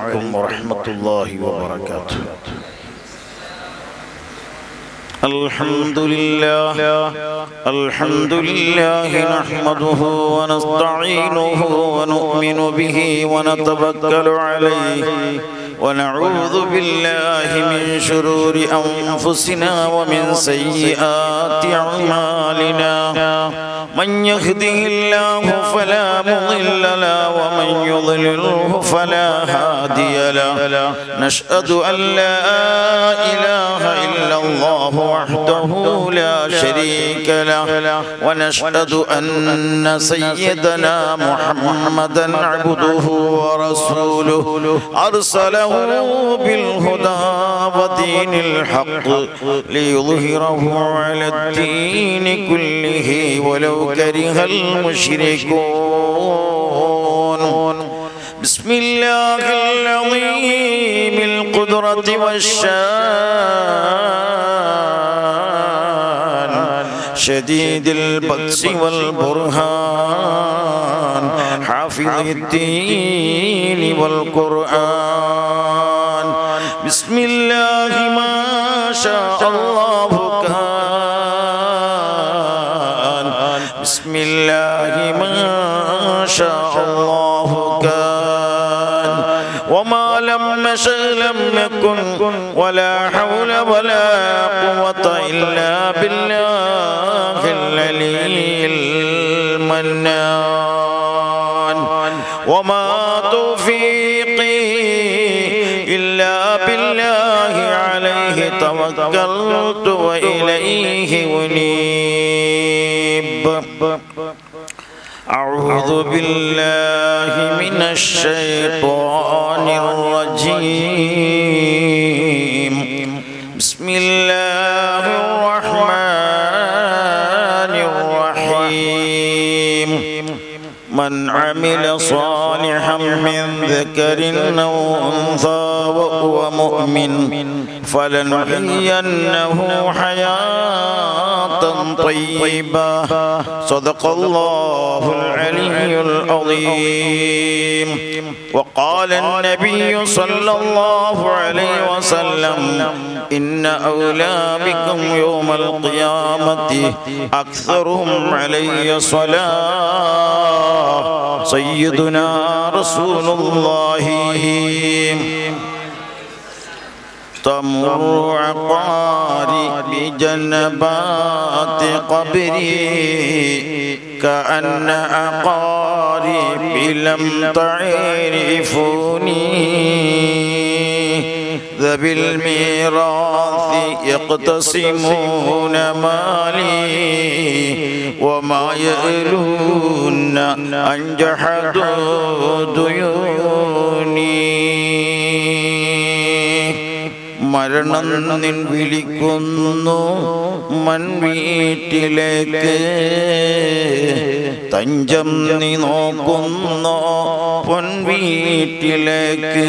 عليكم ورحمة الله وبركاته الحمد لله الحمد لله نحمده ونستعينه ونؤمن به ونتوكل عليه ونعوذ بالله من شرور أنفسنا ومن سيئات أعمالنا من يهده الله فلا مضل له ومن يضلله فلا هادي له نشهد أن لا إله إلا الله وحده لا شريك له ونشهد أن سيدنا محمدا عبده ورسوله أرسله بالهدى ودين الحق ليظهره على الدين كله ولو كره المشركون بسم الله العظيم القدرة والشان شديد البطس والبرهان حافظ الدين والقرآن بسم الله ما شاء الله كان بسم الله ما شاء الله كان وما لم يشأ لم يكن ولا حول ولا قوة إلا بالله العلي المنان وما توفيقي إلا بالله عليه توكلت وإليه أنيب أعوذ بالله من الشيطان الرجيم بسم الله الرحمن الرحيم من عمل صالحا من ذكر أو أنثى وهو مؤمن فلنحيينه حياة طيبة صدق الله العلي العظيم وقال النبي صلى الله عليه وسلم إن أولى بكم يوم القيامة أكثرهم علي صلاة سيدنا رسول الله تمر عقاري بجنبات قبري كأن أقاربي لم تعرفوني ذوي الميراث يقتسمون مالي وما يألون أن جحدوا ديوني മരണം നിൻ വിളിക്കുന്നു മൺ വീട്ടിലേക്ക് തഞ്ചം നീ നോക്കുന്നു പൊൻ വീട്ടിലേക്ക്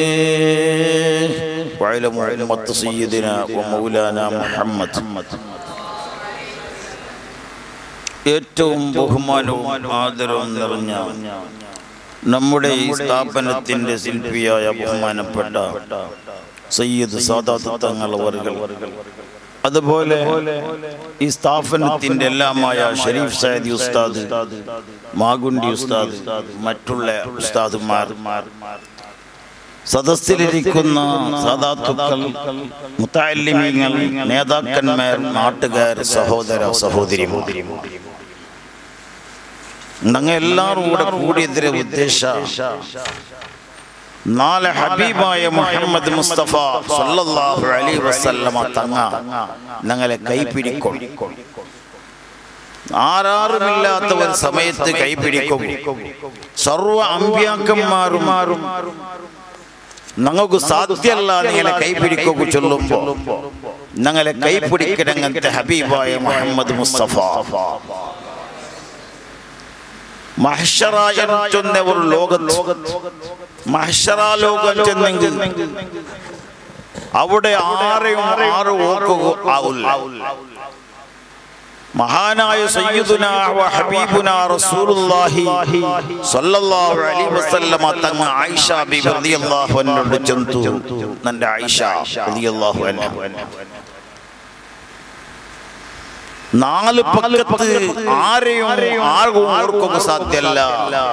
മുഹമ്മദ് സയ്യിദിന മൗലാന മുഹമ്മദ് ഏറ്റവും ബഹുമാനവും ആദരവും നിറഞ്ഞ നമ്മുടെ ഈ സ്ഥാപനത്തിന്റെ ശില്പിയായ ബഹുമാനപ്പെട്ട സയ്യിദ് സാദാത്ത് തങ്ങൾ അവർകൾ അതുപോലെ ഈ സ്ഥാപനത്തിന്റെ എല്ലാമായ ഷരീഫ് സയ്യിദ് ഉസ്താദ് മാഗുണ്ടി ഉസ്താദ് മറ്റുള്ള ഉസ്താദുമാർ സദസ്സിലിരിക്കുന്ന സാദാത്തുക്കൾ മുത്താലിമീങ്ങൾ നേതാക്കന്മാർ നാട്ടുകാർ സഹോദര സഹോദരിമാർ ഞങ്ങൾ എല്ലാവരും കൂടെ കൂടിയതിരെ ഉദ്ദേശ നാളെ ഹബീബായ മുഹമ്മദ് മുസ്തഫ സല്ലല്ലാഹു അലൈഹി വസല്ലമ തങ്ങ ഞങ്ങളെ കൈപിടിക്കും ആരാറുമില്ലാത്ത ഒരു സമയത്ത് കൈപിടിക്കും സർവ അമ്പ്യാക്കന്മാരും ഞങ്ങൾക്ക് സാധ്യമല്ല നിങ്ങളെ കൈപിടിക്കുക ചൊല്ലുമ്പോ ഞങ്ങളെ കൈപിടിക്കണങ്ങനത്തെ ഹബീബായ മുഹമ്മദ് മുസ്തഫ മഹ്ഷറായ ചെന്ന ഒരു ലോകത്ത് മഹ്ഷറ ലോകം ചെന്നെങ്കിൽ അവിടെ ആരെയും ആറ് ഓക്കുക ആവില്ല മഹാനായ സയ്യിദുന വ ഹബീബുന റസൂലുള്ളാഹി സ്വല്ലല്ലാഹു അലൈഹി വസല്ലമ തങ്ങ ആയിഷ ബിബി റളിയല്ലാഹു അൻഹയോട് ചെന്തു നന്റെ ആയിഷ റളിയല്ലാഹു അൻഹ നാല് പക്കത്ത് ആരെയും ആർക്കും ഓർക്കുക സാധ്യല്ല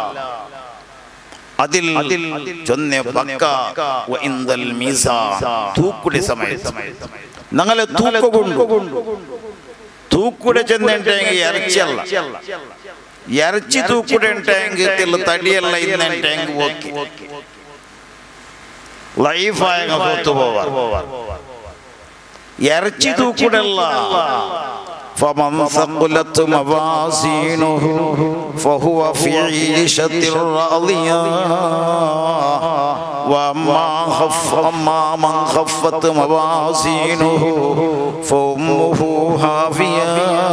അതിൽ ചൊന്ന പക്ക വ ഇന്ദൽ മീസാൻ തൂക്കുടി സമയത്ത് ഞങ്ങളെ തൂക്കുകൊണ്ടു തൂക്കുടെ ചെന്നിട്ടെങ്കിൽ ഇറച്ചിയല്ല ഇറച്ചി തൂക്കുടെ ഉണ്ടെങ്കിൽ തടിയല്ല ഇന്നുണ്ടെങ്കിൽ ഓക്കെ ലൈഫായ പുറത്തു പോവാർ ഇറച്ചി തൂക്കുടല്ല فمن ثقلت موازينه فهو في عيشة راضية وأما خف أما من خفت موازينه فأمه هاوية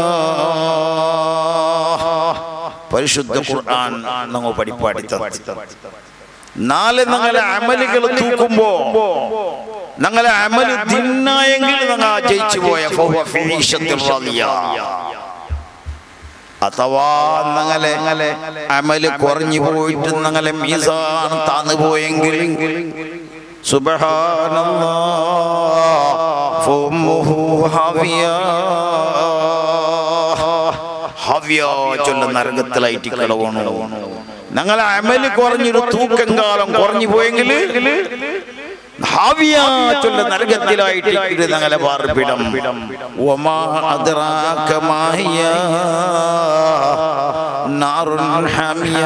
പരിശുദ്ധ ഖുർആൻ നമ്മൾ പഠിപ്പാടി നാല് ഞങ്ങളെ അമലുകൾ തൂക്കുമ്പോ ഞങ്ങളെ അമല് തിന്നായെങ്കിൽ ഞങ്ങൾ ജയിച്ചു പോയ ഫഹുവ ഫീ ഈശത്തിൽ റാദിയ. അഥവാ ഞങ്ങളെ അമല് കുറഞ്ഞു പോയിട്ട് ഞങ്ങളെ മീസാൻ താന്നു പോയെങ്കിൽ സുബ്ഹാനല്ലാഹ് ഫഉമ്മുഹു ഹാവിയ ഹവ്യ ചൊല്ല നരകത്തിലായിട്ട് കിടവണു ഞങ്ങളെ അമല് കുറഞ്ഞൊരു തൂക്കം കാലം കുറഞ്ഞു പോയെങ്കിൽ ഹാവിയ ചൊല്ല നരകത്തിലായിട്ട് ഇത് ഞങ്ങളെ പാർപ്പിടം ഒമാ അദ്റാക മാഹിയ നാറുൻ ഹമിയ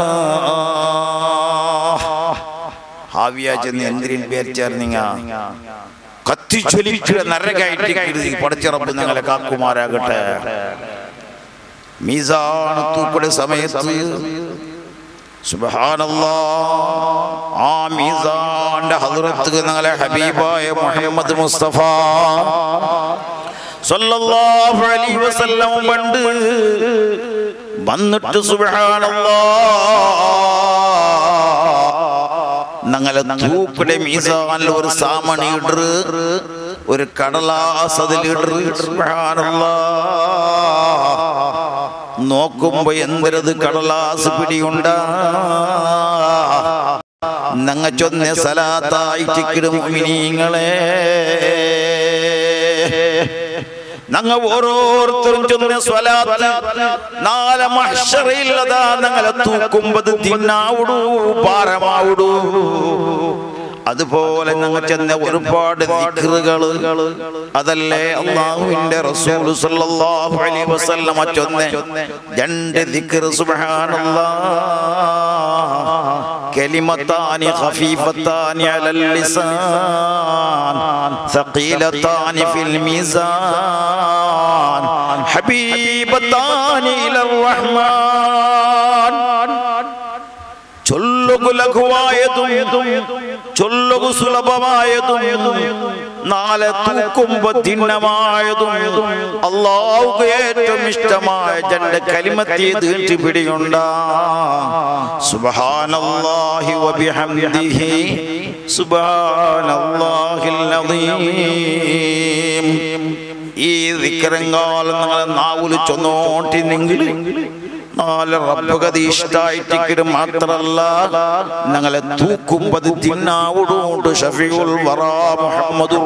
ഹാവിയ ചെന്ന് എന്തിനും പേർ ചേർന്നിങ്ങ കത്തിച്ചൊലിക്കുക നരകായിട്ട് പടച്ചിറപ്പ് ഞങ്ങളെ കാക്കുമാരാകട്ടെ മീസാൻ തൂക്കുടെ സമയത്ത് സുബ്ഹാനല്ലാ ആ മീസാന്റെ ഹദ്റത്ത് ഞങ്ങളെ ഹബീബായ മുഹമ്മദ് മുസ്തഫ സല്ലല്ലാഹു അലൈഹി വസല്ലം പണ്ട് വന്നിട്ട് സുബ്ഹാനല്ലാ ഞങ്ങളെ തൂക്കുടെ മീസാനിൽ ഒരു സാമണി ഇടറ് ഒരു കടലാസ് അതിലിടറ് സുബ്ഹാനല്ലാ നോക്കുമ്പോ എന്തരത് കടലാസ് പിടിയുണ്ട നങ്ങ ചൊന്ന സലാത്തായിട്ടിക്കിടും മിനിങ്ങളെ ഞങ്ങൾ ഓരോരുത്തരും ചൊന്ന സ്വലാത്ത് നാളെ മഹ്ഷറയില്ലതാ ഞങ്ങളെ തൂക്കുമ്പത് തിന്നാവിടൂ പാരമാവിടൂ അതുപോലെ ഞങ്ങൾ ചെന്ന ഒരുപാട് ദിക്റുകൾ അതല്ലേ അള്ളാഹുവിന്റെ റസൂൽ സല്ലല്ലാഹു അലൈഹി വസല്ലമ ചൊന്ന രണ്ട് ദിക്ർ സുബ്ഹാനല്ലാഹ് كلمتان خفيفتان على اللسان ثقيلتان في الميزان حبيبتان إلى الرحمن ചൊല്ലുകു ലഘുവായതും ചൊല്ലുകു സുലഭമായതും നാളെ തൂക്കുമ്പോ ഭിന്നമായതും അള്ളാഹുക്ക് ഏറ്റവും ഇഷ്ടമായ ജന്റെ കലിമത്തി തീർത്തി പിടിയുണ്ട സുബ്ഹാനല്ലാഹി വബിഹംദിഹി സുബ്ഹാനല്ലാഹിൽ അദീം ഈ ദിക്റങ്കാലം നിങ്ങളെ നാവുല് ചൊന്നോട്ടിനെങ്കിൽ നാല് റബ്ബുഗതി ഇഷ്ടായിട്ടിക്കിട് മാത്രല്ല ഞങ്ങളെ തൂക്കുമ്പത് തിന്നാവുടുകൊണ്ട് ഷഫിയുൽ വറ മുഹമ്മദുർ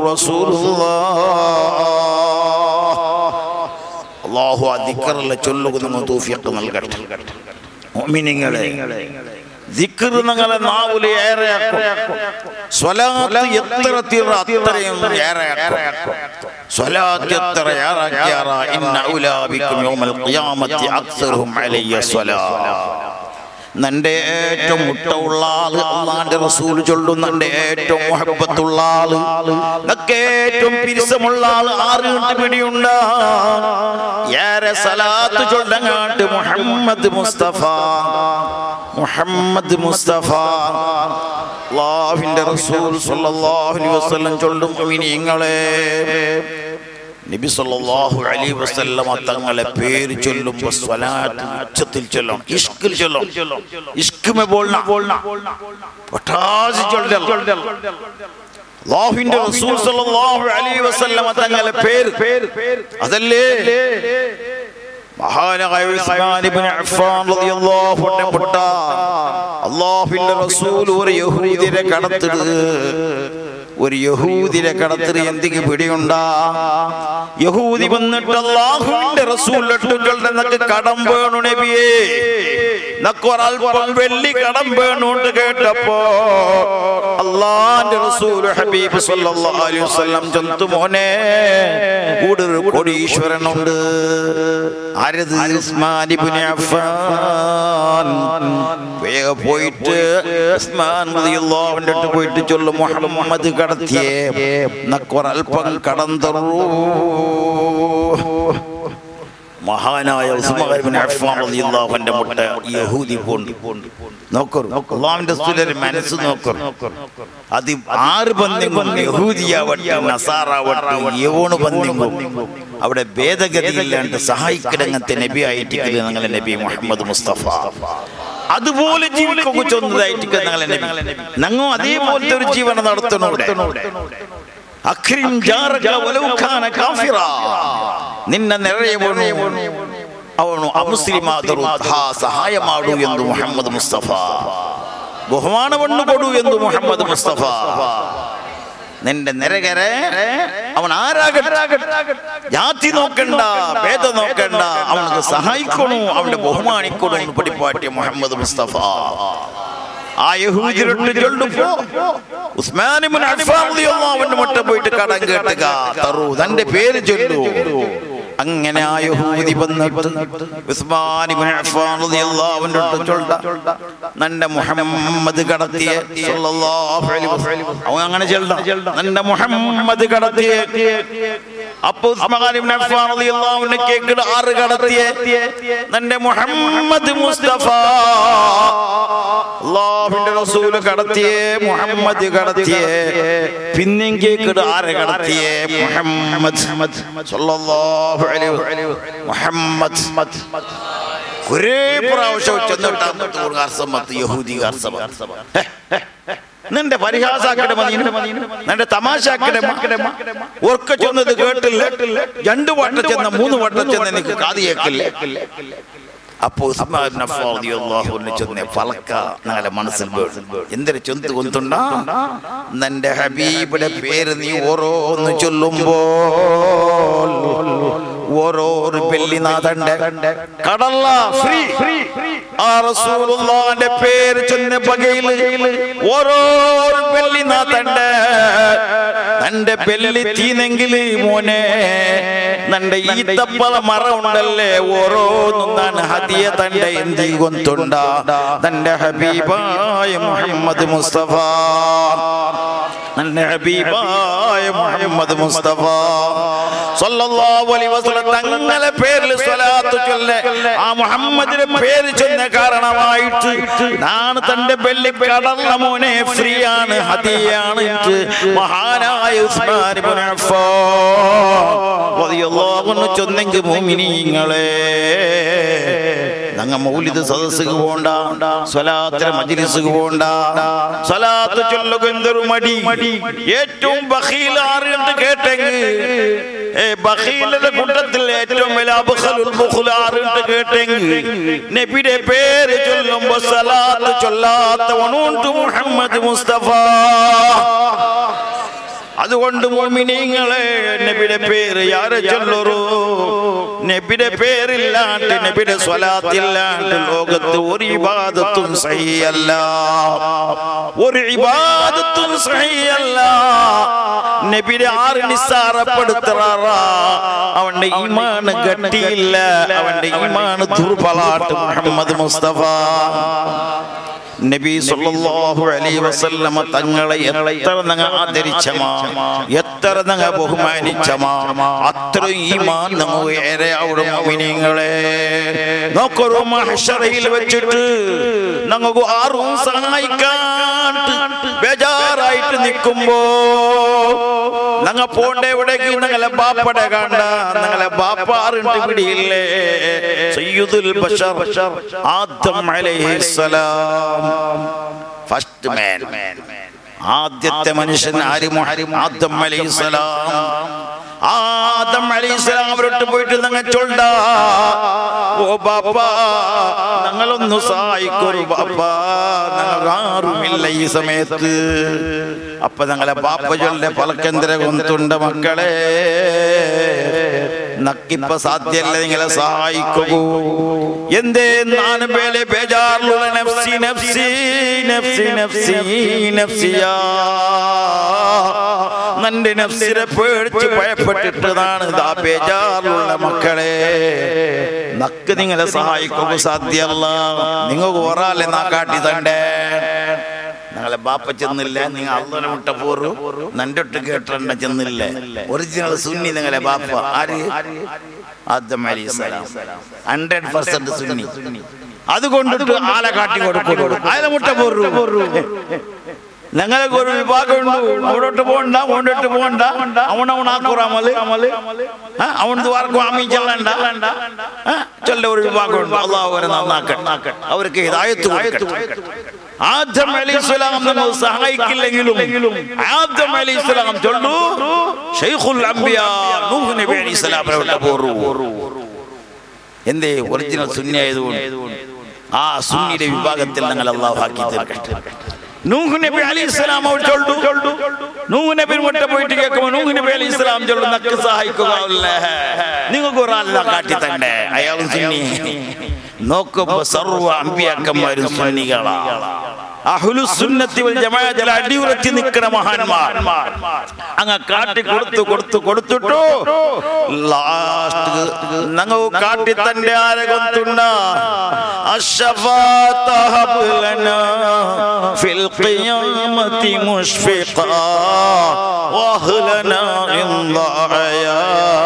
റസൂലുള്ളാഹ് അള്ളാഹു ആ ദിക്കറല്ല ചൊല്ലുക നമ്മൾ തൂഫിയൊക്കെ നൽകട്ടെ മുഅ്മിനീങ്ങളെ ദിക്ർ നിങ്ങളെ നാവില് ഏറെയാക്കും സ്വലാത്ത് എത്ര തീർ അത്രയും ഏറെയാക്കും സ്വലാത്ത് എത്ര ഏറാക്കിയാറ ഇന്ന ഔലാബിക്കും യൗമൽ ഖിയാമത്തി അക്സറുഹും അലയ്യ സ്വലാത്ത് നന്റെ ഏറ്റവും മുട്ടമുള്ള ആള് അള്ളാന്റെ റസൂൽ ചൊല്ലും നന്റെ ഏറ്റവും മുഹബത്തുള്ള ആള് നക്ക് ഏറ്റവും പിരിസമുള്ള ആള് ആറ് കണ്ട് പിടിയുണ്ട ഏറെ സലാത്ത് ചൊല്ലങ്ങാട്ട് മുഹമ്മദ് മുസ്തഫ മുഹമ്മദ് മുസ്തഫ അള്ളാഹുവിന്റെ റസൂൽ സല്ലല്ലാഹു അലൈഹി വസല്ലം ചൊല്ലും മുഅ്മിനീങ്ങളെ നബി സല്ലല്ലാഹു അലൈഹി വസല്ലമ തങ്ങളെ പേര് ചൊല്ലുമ്പോൾ സ്വലാത്ത് ഉച്ചത്തിൽ ചൊല്ലണം ഇഷ്കിൽ ചൊല്ലണം ഇഷ്ക് മേ ബോൾന ഒട്ടാസി ചൊല്ലണം അല്ലാഹുവിന്റെ റസൂൽ സല്ലല്ലാഹു അലൈഹി വസല്ലമ തങ്ങളെ പേര് അതല്ലേ മഹാനായ ഉസ്മാൻ ഇബ്നു അഫ്ഫാൻ റളിയല്ലാഹു അൻഹു പുട്ട അല്ലാഹുവിന്റെ റസൂൽ ഒരു യഹൂദിനെ കടത്തിട് ഒരു യഹൂദിനെ കടത്തിട്ട് എന്തിക്ക് പിടിയുണ്ടാ യഹൂദി വന്നിട്ട് അല്ലാഹുവിന്റെ റസൂൽ ഒട്ടുകളുടെ നക്ക് കടം വേണു നബിയേ നക്ക് ഒരൽപ്പം വെള്ളി കടം വേണുണ്ട് കേട്ടപ്പോ അള്ളാന്റെ റസൂൽ ഹബീബ് സല്ലല്ലാഹു അലൈഹി വസല്ലം ചന്തു മോനെ കൂടൊരു കോടീശ്വരനുണ്ട് ആരത് ഉസ്മാൻ ഇബ്നു അഫ്ഫാൻ വേഗം പോയിട്ട് ഉസ്മാൻ റളിയല്ലാഹു അൻഹു അടുത്ത് പോയിട്ട് ചൊല്ലും മുഹമ്മദ് കടത്തിയേ നക്കൊരൽപ്പം കടം തരൂ മഹാനായ ഉസ്മാൻ ഇബ്നു അഫ്ഫാൻ റളിയല്ലാഹു അൻഹു മുട്ട യഹൂദി പോണ്ട് നോക്കൂ അള്ളാഹുവിന്റെ സ്തുലര് മനസ്സ് നോക്കൂ അത് ആറ് ബന്ധിങ്ങും യഹൂദിയാവട്ടെ നസാറാവട്ടെ യവോണ് ബന്ധിങ്ങും അവിടെ ഭേദഗതിയില്ലാണ്ട് സഹായിക്കിടങ്ങത്തെ നബി ആയിട്ട് ഞങ്ങളെ നബി മുഹമ്മദ് മുസ്തഫ അതുപോലെ ജീവിക്കുക ചൊന്നതായിട്ട് ഞങ്ങളെ നബി ഞങ്ങൾ അതേപോലത്തെ ഒരു ജീവനം നടത്തണൂടെ അഖ്രിം ജാറക വലൗ കാന കാഫിറ നിന്നെ നിറയവണു ಅವನು ಅಮುಸ್ಲಿಮಾದರೂ ತಾ ಸಹಾಯ ಮಾಡು ಎಂದು ಮುಹಮ್ಮದ್ ಮುಸ್ತಫ ಬಹುಮಾನವನ್ನು ಕೊಡು ಎಂದು ಮುಹಮ್ಮದ್ ಮುಸ್ತಫ നിന്റെ നിരകരെ അവൻ ആരാകട്ടെ ജാതി നോക്കണ്ട ഭേദ നോക്കണ്ട അവനക്ക് സഹായിക്കണു അവന്റെ ബഹുമാനിക്കണു എന്ന് പഠിപ്പാട്ടിയ മുഹമ്മദ് മുസ്തഫ ആ യഹൂദിരൊട്ട് ചൊല്ലുമ്പോ ഉസ്മാൻ ഇബ്നു അഫ്ഫാൻ റളിയല്ലാഹു അൻഹു മുട്ട പോയിട്ട് കടം കേട്ടുക തറു തന്റെ പേര് ചൊല്ലു അങ്ങനെ ആ യഹൂദി വന്നിട്ട് ഉസ്മാൻ ഇബ്നു അഫ്ഫാൻ റളിയല്ലാഹു അൻഹു അടുത്ത് ചൊല്ല നന്റെ മുഹമ്മദ് കടത്തിയ സല്ലല്ലാഹു അലൈഹി വസല്ലം അവൻ അങ്ങനെ ചൊല്ല നന്റെ മുഹമ്മദ് കടത്തിയ അപ്പൊ ഉസ്മാൻ ഇബ്നു അഫ്ഫാൻ റളിയല്ലാഹു അൻഹു കേക്കിട് ആറ് കടത്തിയ നന്റെ മുഹമ്മദ് മുസ്തഫ അള്ളാഹുവിന്റെ റസൂല് കടത്തിയേ മുഹമ്മദ് കടത്തിയേ പിന്നെയും കേക്കിട് ആരെ കടത്തിയേ മുഹമ്മദ് സല്ലല്ലാഹു അലൈഹി വസല്ലം. മുഹമ്മദ് ഒരേ പ്രാവശ്യം ചെന്നിട്ട് അർസമത്ത് യഹൂദി അർസമത്ത് നിന്റെ പരിഹാസാക്കടെ നിന്റെ തമാശാക്കടെ ഓർക്ക ചെന്നത് കേട്ടില്ല രണ്ടു വട്ടം ചെന്ന മൂന്ന് വട്ടം ചെന്ന് എനിക്ക് കാത് കേക്കില്ല അപ്പോ ഉസ്മാൻ ഇബ്നു അഫ്ഫാൻ റളിയല്ലാഹു അൻഹു ചെന്ന ഫലക്ക ഞങ്ങളുടെ മനസ്സിൽ വീണു എന്തൊരു ചൊന്ത് കൊന്തുണ്ട നിന്റെ ഹബീബിന്റെ പേര് നീ ഓരോന്ന് ചൊല്ലുമ്പോൾ ഓരോ വെള്ളിനാഥന്റെ കടല്ല ഫ്രീ ആ റസൂലുള്ളാന്റെ പേര് ചെന്ന പകയിൽ ഓരോ വെള്ളിനാഥന്റെ തന്റെ വെള്ളി തീനെങ്കിൽ മോനെ നന്റെ ഈത്തപ്പള മറ ഉണ്ടല്ലേ ഓരോന്നും ഞാൻ ഹദിയ തന്റെ എന്തി കൊന്തുണ്ട തന്റെ ഹബീബായ മുഹമ്മദ് മുസ്തഫ നന്റെ ഹബീബായ മുഹമ്മദ് മുസ്തഫ സല്ലല്ലാഹു അലൈഹി വസല്ലം തങ്ങളെ പേരിൽ സ്വലാത്ത് ചൊല്ലെ ആ മുഹമ്മദിന്റെ പേര് ചൊന്ന കാരണമായിട്ട് ഞാൻ തന്റെ വെള്ളി കടന്ന മോനെ ഫ്രീ ആണ് ഹദിയാണ് എനിക്ക് മഹാനായ ഉസ്മാൻ ഇബ്നു അഫ്ഫാൻ റളിയല്ലാഹു അൻഹു ചൊന്നെങ്കിൽ മുഅ്മിനീങ്ങളെ ഞങ്ങ മൗലിദ് സദസ്സുക്ക് പോണ്ട സ്വലാത്തിലെ മജ്ലിസുക്ക് പോണ്ട സ്വലാത്ത് ചൊല്ലുക എന്തൊരു മടി ഏറ്റവും ബഖീൽ ആറുണ്ട് കേട്ടെങ്കിൽ ഏ ബഖീലിന്റെ കൂട്ടത്തിൽ ഏറ്റവും വലിയ അബ്ഖലുൽ ബുഖുൽ ആറുണ്ട് കേട്ടെങ്കിൽ നബിയുടെ പേര് ചൊല്ലുമ്പോ സലാത്ത് ചൊല്ലാത്തവനുണ്ട് മുഹമ്മദ് മുസ്തഫ അതുകൊണ്ട് മോമിനിങ്ങളെ നബിയുടെ പേര് ആരെ ചൊല്ലറു നബിയുടെ പേരില്ലാണ്ട് നബിയുടെ സ്വലാത്തില്ലാണ്ട് ലോകത്ത് ഒരു ഇബാദത്തും സഹിയല്ല ഒരു ഇബാദത്തും സഹിയല്ല നബിയുടെ ആറ് നിസ്സാരപ്പെടുത്തറ അവന്റെ ഈമാന് ഗട്ടിയില്ല അവന്റെ ഈമാന് ദുർബലാട്ട് മുഹമ്മദ് മുസ്തഫ നബി സല്ലല്ലാഹു അലൈഹി വസല്ലമ തങ്ങളെ എത്ര നങ്ങ ആദരിച്ചമാ എത്ര നങ്ങ ബഹുമാനിച്ചമാ അത്ര ഈമാൻ നമ്മ ഏറെ അവിടെ മുഅ്മിനീങ്ങളെ നോക്കൊരു മഹ്ശറയിൽ വെച്ചിട്ട് ഞങ്ങൾക്ക് ആരും സഹായിക്കാൻ ബേജാറായിട്ട് നിൽക്കുമ്പോ ഞങ്ങ പോണ്ട എവിടേക്ക് ഞങ്ങളെ ബാപ്പടെ കണ്ട ഞങ്ങളെ ബാപ്പ ആറുണ്ട് പിടിയില്ലേ സയ്യിദുൽ ബഷർ ആദം അലൈഹിസ്സലാം ഫസ്റ്റ് മാൻ ആദ്യത്തെ മനുഷ്യൻ ആരും ആദം അലൈഹിസ്സലാം ആദം അലൈഹിസ്സലാം അവരോട്ട് പോയിട്ട് നിങ്ങൾ ചൊല്ലാ ഓ ബാപ്പ ഞങ്ങളൊന്ന് സഹായിക്കൊരു ബാപ്പ ഞങ്ങൾ ആരുമില്ല ഈ സമയത്ത് അപ്പൊ ഞങ്ങളെ ബാപ്പ ചൊല്ലെ പലക്കെന്തര കൊന്തുണ്ട മക്കളെ നക്കിപ്പ സാധ്യല്ല നിങ്ങളെ സഹായിക്കൂ എന്തേ നാന് പേലെ ബേജാറിലുള്ള നഫ്സി നഫ്സി നഫ്സി നഫ്സി നഫ്സിയാ നന്റെ നഫ്സിനെ പേടിച്ച് ഭയപ്പെട്ടിട്ടതാണ് ഇതാ ബേജാറിലുള്ള മക്കളെ നക്ക് നിങ്ങളെ സഹായിക്കുക സാധ്യല്ല നിങ്ങൾക്ക് ഒരാളെ നാ കാട്ടി തണ്ടേ ഞങ്ങളെ ബാപ്പ ചെന്നില്ല നിങ്ങൾ അള്ളനെ മുട്ട പോറു നന്റെ ഒട്ട് കേട്ടണ്ട ചെന്നില്ല ഒറിജിനൽ സുന്നി നിങ്ങളെ ബാപ്പ ആര് ആദം അലൈഹിസ്സലാം ഹൺഡ്രഡ് പെർസെന്റ് സുന്നി അതുകൊണ്ടിട്ട് ആല കാട്ടി കൊടുക്കും ആല മുട്ട പോറു ഞങ്ങൾക്ക് ഒരു വിഭാഗമുണ്ട് അവിടോട്ട് പോകണ്ട അവിടോട്ട് പോകണ്ട അവനവൻ ആക്കുറാമല് അവൻ ദ്വാർക്കും ആമി ചെല്ലണ്ട ആ, ചൊല്ല ഒരു വിഭാഗമുണ്ട് അള്ളാഹു അവരെ നന്നാക്കട്ടെ അവർക്ക് ഹിദായത്ത് കൊടുക്കട്ടെ ആദം അലൈഹിസ്സലാം നമ്മൾ സഹായിക്കില്ലെങ്കിലും ആദം അലൈഹിസ്സലാം ചൊല്ലു ഷൈഖുൽ അംബിയാ നൂഹ് നബി അലൈഹിസ്സലാമിനെ വിട്ട പോറു എന്തേ ഒറിജിനൽ സുന്നി ആയതുകൊണ്ട് ആ സുന്നിയുടെ വിഭാഗത്തിൽ ഞങ്ങൾ അള്ളാഹു ആക്കി തീർക്കട്ടെ നൂഹ് നബി അലൈഹി സ്വലാം അവർ ചൊല്ലു നൂഹ് നബി മുട്ട പോയിട്ട് കേൾക്കുമ്പോൾ നൂഹ് നബി അലൈഹി സ്വലാം ചൊല്ലു നക്ക് സഹായിക്കുക നിങ്ങൾക്ക് ഒരാളിനെ കാട്ടി തണ്ടേ അയാളും സുന്നി നോക്കുമ്പോ സർവ്വ അമ്പിയാക്കന്മാരും സുന്നികളാ അഹ്ലുസുന്നത്തി വൽ ജമാഅത്തിൽ അടിയുറത്തി നിൽക്കുന്ന മഹാന്മാർ അങ്ങ് കാട്ടി കൊടുത്തു കൊടുത്തു കൊടുത്തിട്ടു ലാസ്റ്റ് ഞങ്ങൾ കാട്ടി തന്റെ ആരെ കൊത്തുണ്ട الشفاعة هب لنا في القيامة مشفقا واهلنا إن ضاعيا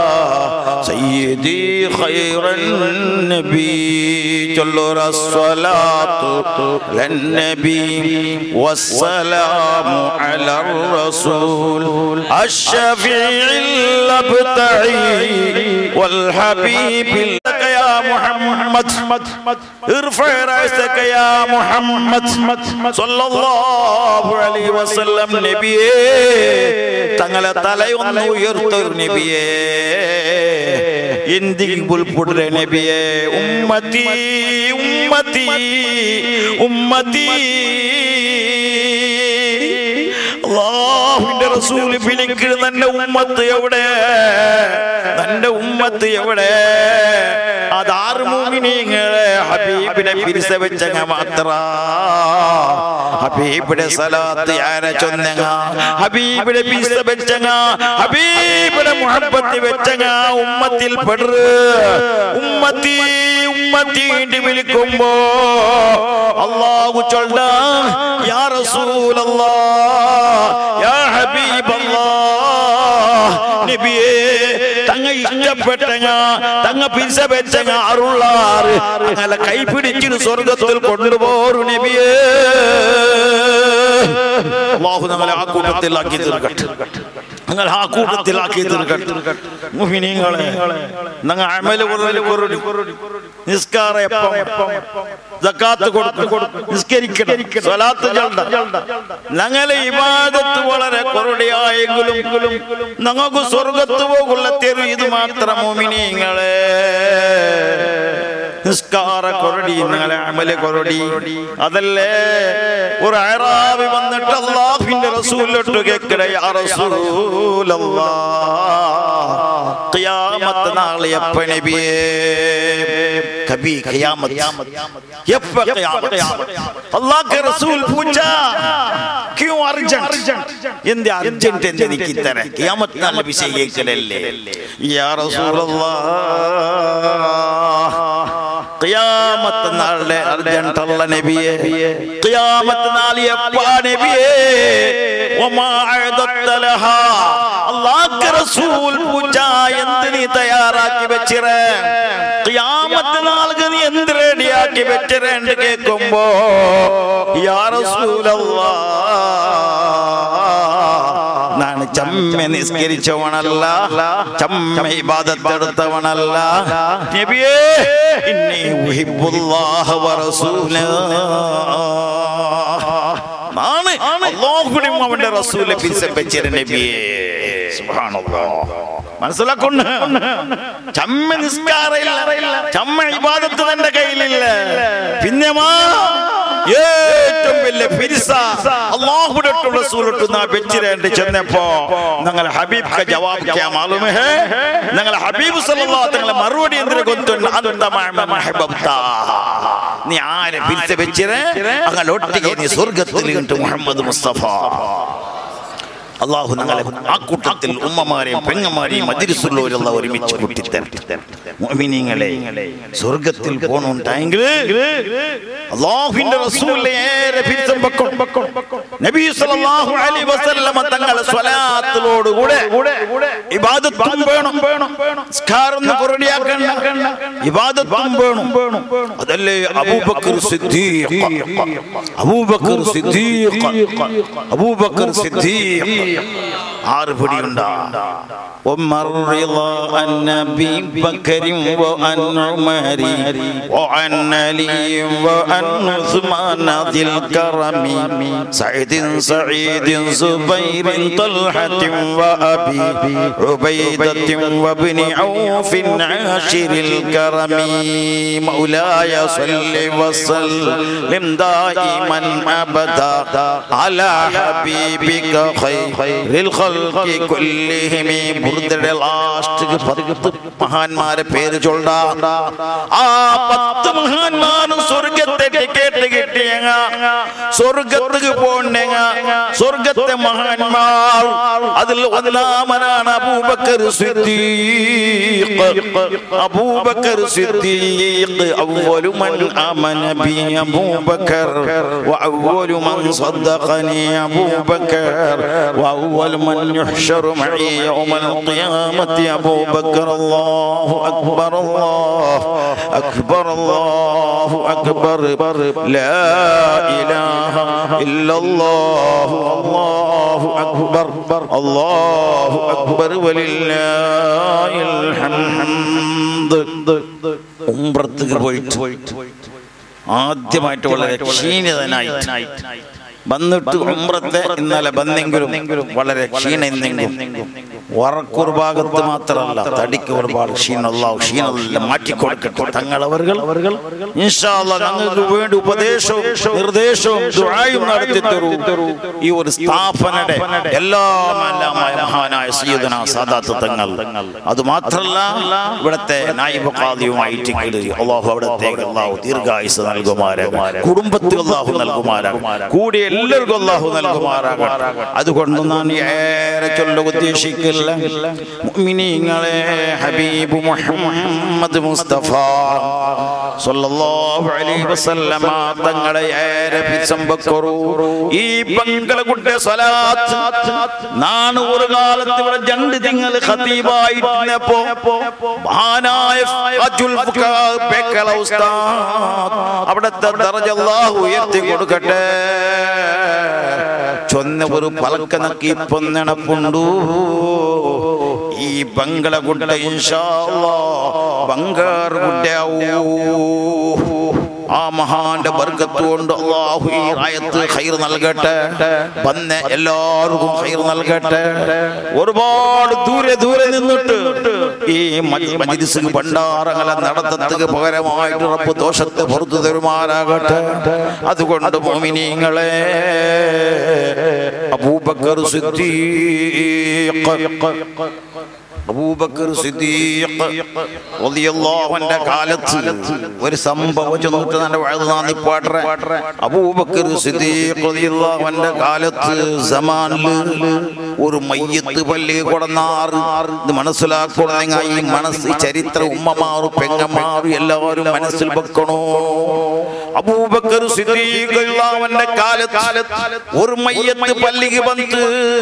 سيدي خير النبي جل الصلاة للنبي والسلام على الرسول الشفيع الأبتعي والحبيب لك يا محمد ارفع رأسك يا محمد صلى الله عليه وسلم നബിയേ തങ്ങളെ തലയൊന്ന് ഉയർത്തൊരു നബിയേ എന്തിൽ പുൽപുടരെ നബിയേ ഉമ്മത്തി ഉമ്മത്തി ഉമ്മത്തി അള്ളാഹുവിന്റെ റസൂല് വിളിക്കുന്ന തന്റെ ഉമ്മത്ത് എവിടെ തന്റെ ഉമ്മത്ത് എവിടെ അതാറ് മൂമിനീങ്ങളെ ഹബീബിനെ പിരിച്ച വെച്ചങ്ങ മാത്ര ഹബീബിയുടെ സലാത്ത് ആരെ ചൊന്നങ്ങ ഹബീബിയുടെ പിരിച്ച വെച്ചങ്ങ ഹബീബിയുടെ മുഹബത്ത് വെച്ചങ്ങ ഉമ്മത്തിൽ പെടു ഉമ്മത്തി ഉമ്മത്തീണ്ടി വിളിക്കുമ്പോ അള്ളാഹു ചൊല്ല യാ റസൂലല്ലാ യാ ഹബീബല്ലാ നബിയേ തങ്ങ ഇഷ്ടപ്പെട്ടങ്ങ തങ്ങ പിരിച്ച വെച്ചങ്ങ അരുളാറ് അങ്ങനെ കൈപിടിച്ചിട്ട് സ്വർഗത്തിൽ കൊണ്ടുപോരു നബിയേ അള്ളാഹു നമ്മളെ ആ കൂട്ടത്തിലാക്കി തീർക്കട്ടെ നിങ്ങൾ ആ കൂട്ടത്തിലാക്കി തീർക്കട്ടെ മുഹിനീങ്ങളെ നിങ്ങൾ അമല് കുറല് കുറടി നിസ്കാര എപ്പം സക്കാത്ത് കൊടുക്കും നിസ്കരിക്കണം സ്വലാത്ത് ചൊല്ല ഞങ്ങളെ ഇബാദത്ത് വളരെ കുറടിയായെങ്കിലും ഞങ്ങൾക്ക് സ്വർഗത്ത് പോകുള്ള തെരു ഇത് മാത്രം മുമിനീങ്ങളെ നിസ്കാര കൊറടി നിങ്ങളെ അമല് കൊറടി അതല്ലേ ഒരു അയറാവി വന്നിട്ട് അള്ളാഹുവിന്റെ റസൂലിലോട്ട് കേൾക്കണ യാ റസൂലല്ലാ ഖിയാമത്ത് നാളെ എപ്പ നബിയേ കബി ഖിയാമത്ത് എപ്പ ഖിയാമത്ത് അല്ലാഹ് के रसूल पूछा क्यों अर्जेंट എന്ത് അർജന്റ് എന്ന് എനിക്ക് തരാൻ ഖിയാമത്ത് നാൾ വിഷയിക്കലല്ലേ യാ റസൂലല്ലാഹ് ഖിയാമത്ത് നാളിലെ അർജന്റ് അല്ല നബിയെ ഖിയാമത്ത് നാൾ എപ്പാ നബിയെ വമാ അഅദത്ത ലഹാ അല്ലാഹു റസൂൽ പൂജ എന്ത് നീ തയ്യാറാക്കി വെച്ചിറേ ഖിയാമത്ത് നാൾക്ക് നീ എന്ത് റെഡിയാക്കി വെച്ചിറേണ്ട് കേൾക്കുമ്പോ യാ റസൂലല്ലാഹ് നാണ് ചമ്മ നിസ്കരിച്ചവനല്ല ചമ്മ ഇബാദത്തെടുത്തവനല്ല നബിയേ ഇന്നി ഉഹിബ്ബുല്ലാഹ വറസൂലഹു ആണ് അല്ലാഹുവിനും അവന്റെ റസൂലെ പിരിച്ച നബിയേ സുബ്ഹാനല്ലാഹ്. മനസ്സിലാക്കുന്നു ചമ്മ നിസ്കാരമില്ല ചമ്മ ഇബാദത്ത് തന്റെ കയ്യിലില്ല പിന്നെ മാ ഏറ്റവും വലിയ ഫിരിസ അള്ളാഹുടെ റസൂലിട്ട് നാ വെച്ചിരേണ്ടി ചെന്നപ്പോ ഞങ്ങൾ ഹബീബ് ക ജവാബ് ക്യാ മാലൂം ഹേ ഞങ്ങൾ ഹബീബ് സല്ലല്ലാഹു അലൈഹി വസല്ലം മറുപടി എന്തിനെ കൊണ്ടുണ്ട് അന്ത മഅമൻ അഹ്ബബ്ത നീ ആരെ ഫിരിസ വെച്ചിരേ അങ്ങനെ ഒട്ടിಗೆ നീ സ്വർഗ്ഗത്തിൽ ഉണ്ട് മുഹമ്മദ് മുസ്തഫ അള്ളാഹു ഞങ്ങളെ ആ കൂട്ടത്തിൽ ഉമ്മമാരെയും പെങ്ങന്മാരെയും മതിരിസുള്ളവരെല്ലാം ഒരുമിച്ച് കൂട്ടിത്തരട്ടെ മുഅ്മിനീങ്ങളെ സ്വർഗത്തിൽ പോണുണ്ടായെങ്കിൽ അള്ളാഹുവിന്റെ റസൂലിനെ ഏറെ പിരിത്തം വെക്കും നബി സല്ലല്ലാഹു അലൈഹി വസല്ലമ തങ്ങളെ സ്വലാത്തിലോട് കൂടെ ഇബാദത്തും വേണം നിസ്കാരം കുറടിയാക്കണ്ട ഇബാദത്തും വേണം അതല്ലേ അബൂബക്കർ സിദ്ദീഖ് അബൂബക്കർ സിദ്ദീഖ് അബൂബക്കർ സിദ്ദീഖ് ആറ് പിടിയുണ്ടാ عمر رضا عن ابي بكر وعن عمر وعن علي وعن عثمان ذي الكرم سعيد سعيد زبير طلحة وأبي عبيدة وابن عوف عاشر الكرم مولاي صل وسلم دائما أبدا على حبيبك خير الخلق كلهم ബുർദയുടെ ലാസ്റ്റ് പത്ത് മഹാന്മാരെ പേര് ചൊല്ല ആ പത്ത് മഹാന്മാരും സ്വർഗത്തെ ടിക്കറ്റ് കിട്ടിയങ്ങ സ്വർഗത്തേക്ക് പോണ്ടെങ്ങ സ്വർഗത്തെ മഹാന്മാർ അതിൽ ഒന്നാമനാണ് അബൂബക്കർ സിദ്ദീഖ് അബൂബക്കർ സിദ്ദീഖ് അവലു മൻ ആമന ബി അബൂബക്കർ وأول من صدقني أبو بكر وأول من يحشر معي يوم القيامة أبو بكر الله أكبر الله أكبر الله أكبر لا إله إلا الله الله أكبر الله أكبر ولله الحمد ഉംറത്തുക്ക് പോയിട്ട് ആദ്യമായിട്ട് വളരെ ക്ഷീണിതനായി വന്നിട്ട് ഉംറത്തെ ഇന്നലെ വന്നെങ്കിലും വളരെ ക്ഷീണെന്നെങ്കിലും ഉറക്കൊരു ഭാഗത്ത് മാത്രമല്ല തടിക്ക് ഒരുപാട് ക്ഷീണമല്ല ക്ഷീണമെല്ലാം മാറ്റിക്കൊടുക്കട്ടെ തങ്ങളവர்கள் ഞങ്ങൾക്ക് വേണ്ടി ഉപദേശവും നിർദ്ദേശവും ദുആയും നടത്തി തരൂ ഈ ഒരു സ്ഥാപനയുടെ എല്ലാം എല്ലാമായ മഹാനായ സയ്യിദന സാദാത്ത് തങ്ങൾ അത് മാത്രമല്ല ഇവിടുത്തെ നായിബ ഖാദിയുമായിട്ട് അള്ളാഹു അവിടത്തേക്ക് അള്ളാഹു ദീർഘായുസ് നൽകുമാരാകും കുടുംബത്തിൽ അള്ളാഹു നൽകുമാരാകും കൂടി എല്ലാവർക്കും അള്ളാഹു നൽകുമാരാകട്ടെ അതുകൊണ്ട് ഞാൻ ഏറെ ചൊല്ല ഉദ്ദേശിക്കില്ല മുഅ്മിനീങ്ങളെ ഹബീബ് മുഹമ്മദ് മുസ്തഫ സല്ലല്ലാഹു അലൈഹി വസല്ലമ തങ്ങളെ ഏറെ പിസമ്പക്കറു ഈ പങ്കളകുട്ടെ സ്വലാത്ത് നാണ് ഒരു കാലത്ത് ഇവിടെ രണ്ട് തിങ്കൾ ഖതീബായിരുന്നപ്പോ മഹാനായ അജുൽ ഫുഖാ ബേക്കല ഉസ്താദ് അവിടുത്തെ ദറജ അല്ലാഹു ഉയർത്തി കൊടുക്കട്ടെ ചൊന്ന ഒരു പലക്ക നക്കി പൊന്നണപ്പുണ്ടു ഈ ബംഗള ഗുഡ ഇൻഷാ ബംഗാർ ഗുഡാവൂ ആ മഹാന്റെ വർഗത്ത് കൊണ്ട് അള്ളാഹു ഈ റായത്ത് ഖൈർ നൽകട്ടെ വന്ന എല്ലാവർക്കും ഖൈർ നൽകട്ടെ ഒരുപാട് ദൂരെ ദൂരെ നിന്നിട്ട് ഈ മജിലിസിന് ഭണ്ഡാരങ്ങളെ നടത്തത്തിന് പകരമായിട്ട് റബ്ബ് ദോഷത്തെ പുറത്തു തരുമാറാകട്ടെ അതുകൊണ്ട് മോമിനിങ്ങളെ അബൂബക്കർ സിദ്ദീഖ് അബൂബക്കർ സിദ്ദീഖ് റളിയല്ലാഹുവിന്റെ കാലത്ത് ഒരു സംഭവം ചെന്നിട്ട് നല്ല വഴുതാന്നി പാട്ടെ അബൂബക്കർ സിദ്ദീഖ് റളിയല്ലാഹുവിന്റെ കാലത്ത് സമാനില് ഒരു മയ്യത്ത് പള്ളി കൊടന്നാറ് ഇത് മനസ്സിലാക്കണമെങ്കിൽ ഈ മനസ്സ് ചരിത്ര ഉമ്മമാറും പെങ്ങന്മാറും എല്ലാവരും മനസ്സിൽ വെക്കണോ അബൂബക്കർ സിദ്ദീഖ് റളിയല്ലാഹുവിന്റെ കാലത്ത് ഒരു മയ്യത്ത് പള്ളിക്ക് വന്ന്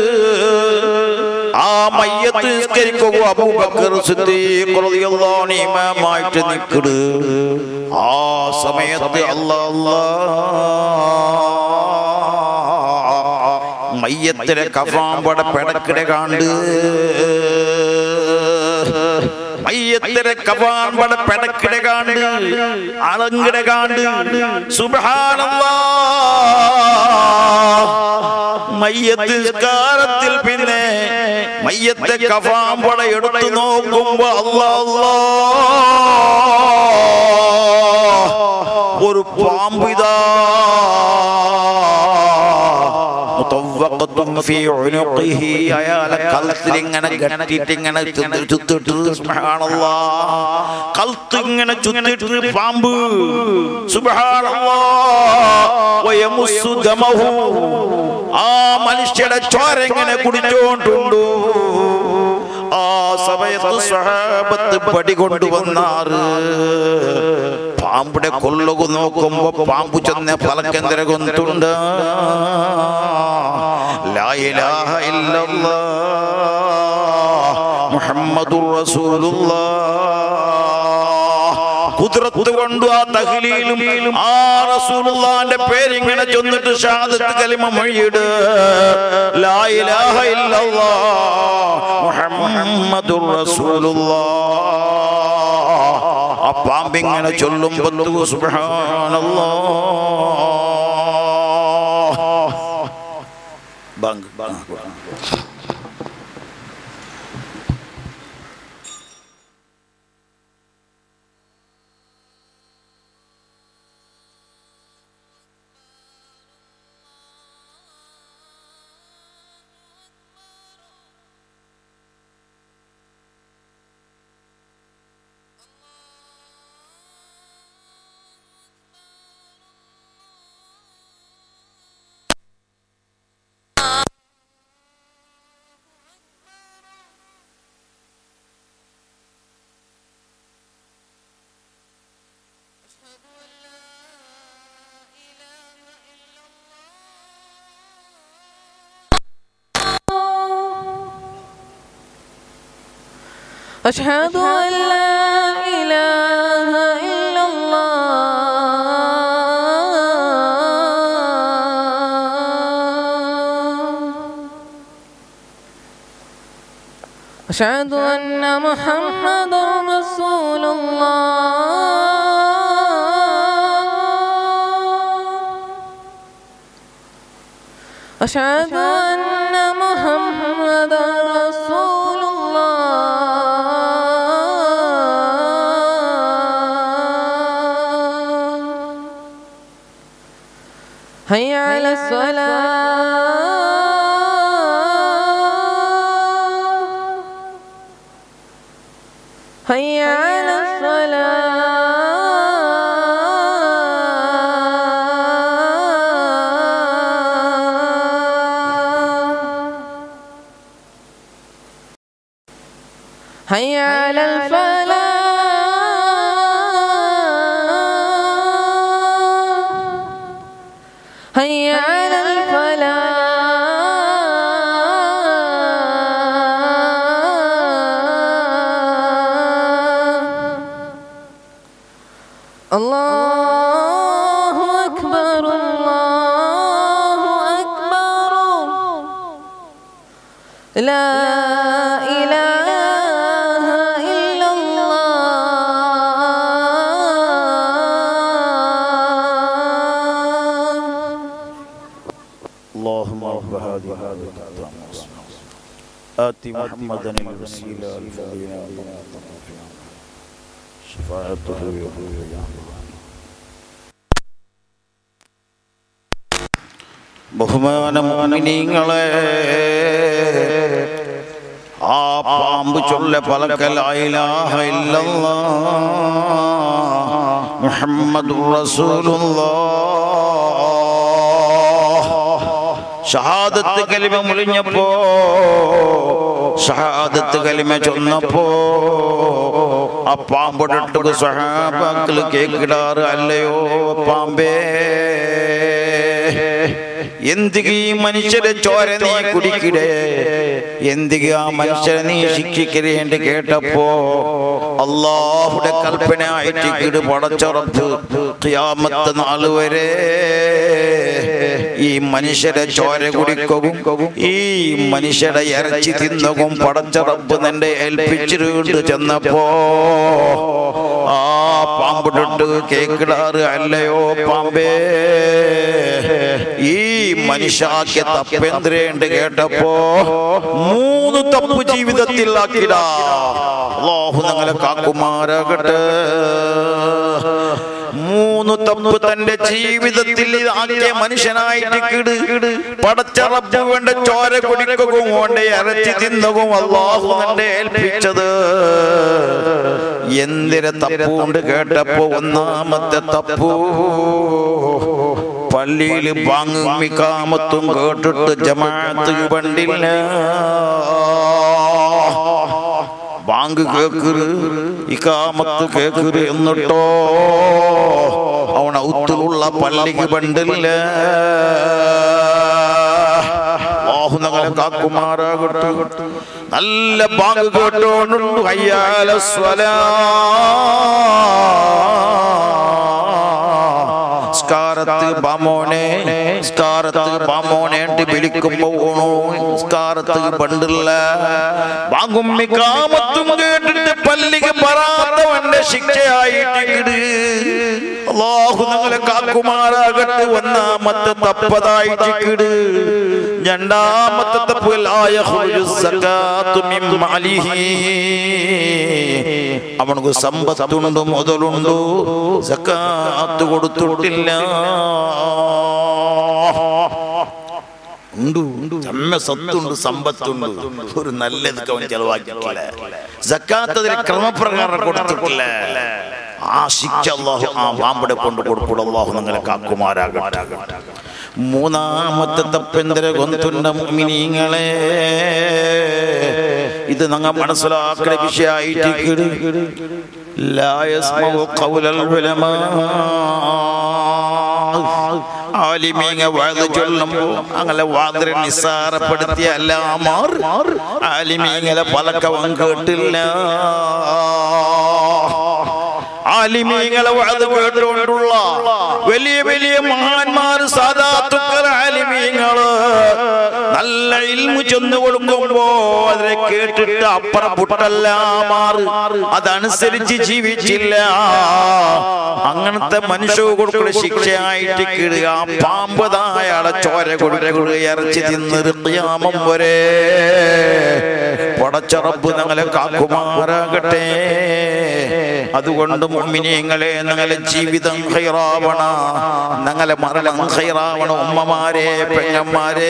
ആ മയ്യത്ത് നിസ്കരിക്കുക അബൂബക്കർ സിദ്ദീഖ് റളിയല്ലാഹു അൻഹു ഇമാമായിട്ട് നിൽക്കട് ആ സമയത്ത് അല്ലാഹ് മയ്യത്തിലെ കഫാമ്പട പെടക്കിടെ കാണ്ട് മയ്യത്തിരെ കവാമ്പട പെടക്കിട കാണ്ട് അളങ്കിട കാണ്ട് സുബ്ഹാനല്ലാ മയ്യത്ത് നിസ്കാരത്തിൽ പിന്നെ മയ്യത്തെ കഫാമ്പട എടുത്തു നോക്കുമ്പോ അല്ലാ അല്ലാ ഒരു പാമ്പ് ഇതാ മുതവ്വഖത്തും ഫീ ഉനുഖിഹി അയാളെ കഴുത്തിൽ ഇങ്ങനെ കെട്ടിയിട്ട് ഇങ്ങനെ ചുത്തി- ചുത്തിട്ട് സുബ്ഹാനല്ലാ കഴുത്ത് ഇങ്ങനെ ചുത്തിട്ട് പാമ്പ് സുബ്ഹാനല്ലാ വയമുസ്സു ദമഹു ആ മനുഷ്യയുടെ ചോര ഇങ്ങനെ കുടിച്ചോണ്ടുണ്ടു ആ സമയത്ത് സഹാബത്ത് പടി കൊണ്ടുവന്നാറ് പാമ്പിടെ കൊല്ലുക നോക്കുമ്പോ പാമ്പ് ചെന്ന ഫലക്കെന്തര കൊന്തുണ്ട് ലാ ഇലാഹ ഇല്ലല്ലാ മുഹമ്മദുർ റസൂലുള്ളാഹ് കുതിരത്ത് കൊണ്ടു ആ തഹ്ലീലും ആ റസൂലുള്ളാന്റെ പേരിങ്ങനെ ചൊന്നിട്ട് ഷഹാദത്ത് കലിമ മൊഴിയിട് ലാ ഇലാഹ ഇല്ലല്ലാഹ് മുഹമ്മദുർ റസൂലുള്ളാഹ് ആ പാമ്പിങ്ങനെ ചൊല്ലുമ്പോ സുബ്ഹാനല്ലാഹ് ബാങ്ക് ബാങ്ക് أشهد أن لا إله إلا الله أشهد أن محمد رسول الله أشهد أن محمد رسول الله هيا على الصلاة هيا على الصلاة هيا على الفلاح هيا على الفلاح الله أكبر الله أكبر لا إله إلا الله اللهم رب هذه هذه آت محمدا الوسيلة الفضيلة شفاعته ബഹുമാന മോമിനിങ്ങളെ ആ പാമ്പ് ചൊല്ല പലക്കലായിലാഹ മുഹമ്മദ് ഷഹാദത്ത് കലിമ മുളിഞ്ഞപ്പോ ഷഹാദത്ത് കലിമ ചൊന്നപ്പോ ആ പാമ്പൊടട്ടുക സഹാബാക്കൾ കേക്കിടാറ് അല്ലയോ പാമ്പേ എന്തിക്ക് ഈ മനുഷ്യരെ ചോര നീ കുടിക്കിടേ എന്തിക്ക് ആ മനുഷ്യരെ നീ ശിക്ഷിക്കരേണ്ടി കേട്ടപ്പോ അള്ളാഹുടെ കൽപ്പന ആയിട്ട് കിട് പടച്ചുറപ്പ് ഖിയാമത്ത് നാൾ വരെ ഈ മനുഷ്യരെ ചോര കുടിക്കും ഈ മനുഷ്യരെ ഇറച്ചി തിന്നകും പടച്ചറപ്പ് നിന്റെ ഏൽപ്പിച്ചിട്ട് ചെന്നപ്പോ ആ പാമ്പിട്ടിട്ട് കേക്കിടാറ് അല്ലയോ പാമ്പേ ഈ മനുഷ്യാക്ക് തപ്പെന്തിരേണ്ട് കേട്ടപ്പോ മൂന്ന് തപ്പ് ജീവിതത്തിൽ ആക്കിടാ അള്ളാഹു ഞങ്ങളെ കാക്കുമാരാകട്ടെ മൂന്ന് തപ്പ് തന്റെ ജീവിതത്തിൽ ആക്കിയ മനുഷ്യനായിട്ട് കിട് പടച്ച റബ്ബ് വേണ്ട ചോര കുടിക്കുകയും വേണ്ട ഇറച്ചി തിന്നകും അള്ളാഹു എന്നെ ഏൽപ്പിച്ചത് എന്തിനെ തപ്പുകൊണ്ട് കേട്ടപ്പോ ഒന്നാമത്തെ തപ്പു പള്ളിയിൽ ബാങ്ങും മിക്കാമത്തും കേട്ടിട്ട് ജമാഅത്ത് പണ്ടില്ല ബാങ്ക് കേക്കറ് ഇക്കാമത്ത് കേക്കറ് എന്നിട്ടോ അവൻ ഔത്തിലുള്ള പള്ളിക്ക് പണ്ടില്ല ബാഹു ഞങ്ങളെ കാക്കുമാറാകട്ടെ നല്ല ബാങ്ക് കേട്ടോണ്ടുണ്ട് അയ്യാല സ്കാരത്ത് ബാമോനെ സ്കാരത്ത് ബാമോനെ എന്ന് വിളിക്കുമ്പോ ഓണോ സ്കാരത്ത് പണ്ടില്ല ബാങ്കും മിക്കാമത്തും കേട്ടിട്ട് പല്ലിക്ക് പറാത്തവന്റെ ശിക്ഷയായിട്ട് കിട് അള്ളാഹു ഞങ്ങളെ കാക്കുമാറാകട്ടെ ഒന്നാമത്തെ തപ്പതായിട്ട് കിട് രണ്ടാമത്തെ തപ്പ് ലായ സക്കാത്തു മിൻ മാലിഹി അവനക്ക് സമ്പത്തുണ്ട് മുതലുണ്ട് സക്കാത്ത് കൊടുത്തിട്ടില്ല ഉണ്ട് ചമ്മ സത്തുണ്ട് സമ്പത്തുണ്ട് ഒരു നല്ലത് അവൻ ചെലവാക്കിയിട്ടില്ല സക്കാത്ത് അതിന് ക്രമപ്രകാരം കൊടുത്തിട്ടില്ല ആ ശിക്ഷ അള്ളാഹു ആ പാമ്പടെ കൊണ്ട് കൊടുക്കൂടെ അള്ളാഹു നിങ്ങളെ കാക്കുമാരാകട്ടെ മൂന്നാമത്തെ തപ്പെന്തര കൊന്തുണ്ട മുഅ്മിനീങ്ങളെ ഇത് നിങ്ങൾ മനസ്സിലാക്കുന്ന വിഷയമായിട്ട് കിട് ലാ യസ്മഉ ഖൗലൽ ഉലമാ ആലിമീങ്ങ വാത് ചൊല്ലുമ്പോ അങ്ങനെ വാതിരെ നിസ്സാരപ്പെടുത്തിയ എല്ലാമാർ ആലിമീങ്ങളെ പലക്കവൻ കേട്ടില്ല ആലിമീങ്ങളെ വാത് കേട്ടുകൊണ്ടുള്ള വലിയ വലിയ മഹാന്മാർ സാധാത്തുക്കൾ ആലിമീങ്ങള് നല്ല ഇൽമു ചെന്ന് കൊടുക്കുമ്പോ അതിനെ കേട്ടിട്ട് അപ്പുറം പുട്ടല്ല മാറ് അതനുസരിച്ച് ജീവിച്ചില്ല അങ്ങനത്തെ മനുഷ്യ കൊടുക്കുന്ന ശിക്ഷയായിട്ട് കിടുക പാമ്പതായാളെ ചോര കൊടുക്കുക ഇറച്ചി തിന്ന് ഖിയാമം വരെ പടച്ചറപ്പ് ഞങ്ങളെ കാക്കുമാറാകട്ടെ അതുകൊണ്ട് മുഅ്മിനീങ്ങളെ ഞങ്ങളെ ജീവിതം ഹൈറാവണ ഞങ്ങളെ മരണം ഹൈറാവണ ഉമ്മമാരെ പെങ്ങന്മാരെ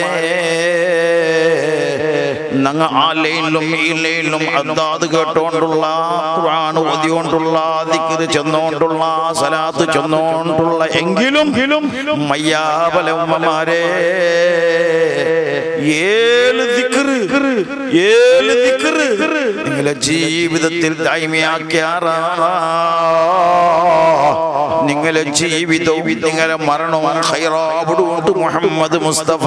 ഞങ്ങ ആ ലൈനിലും ഈ ലൈനിലും അതാത് കേട്ടോണ്ടുള്ള ഖുർആൻ ഓതിയോണ്ടുള്ള ദിക്ർ ചെന്നോണ്ടുള്ള സലാത്ത് ചെന്നോണ്ടുള്ള എങ്കിലും മയ്യാബല ഉമ്മമാരെ ഏഴ് ദിക്ർ ഏഴ് ദിക്ർ നിങ്ങളെ ജീവിതത്തിൽ തായ്മയാക്കിയാറാ നിങ്ങളെ ജീവിതവും നിങ്ങളെ മരണവും ഹൈറാബുടുകൊണ്ട് മുഹമ്മദ് മുസ്തഫ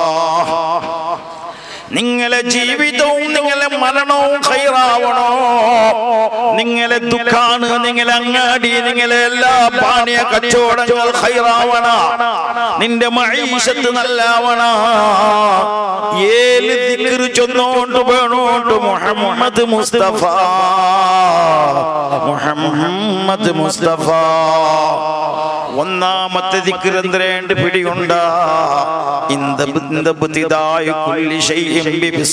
നിങ്ങളെ ജീവിതവും നിങ്ങളെ മരണവും ഹൈറാവണോ നിങ്ങളെ ദുഃഖാണ് നിങ്ങളെ അങ്ങാടി നിങ്ങളെ എല്ലാ പാനീയ കച്ചവടങ്ങൾ ഹൈറാവണ നിന്റെ മഴീശത്ത് നല്ലാവണ ഏല് ദിക്റ് ചൊന്നോണ്ട് വേണോണ്ട് മുഹമ്മദ് മുസ്തഫ മുഹമ്മദ് മുസ്തഫ ഒന്നാമത്തെ ദിക്രന്ത്രേണ്ട് പിടിയുണ്ട ഇന്ത ഇന്ത ബുദ്ധിദായ കുല്ലി ശൈഇൻ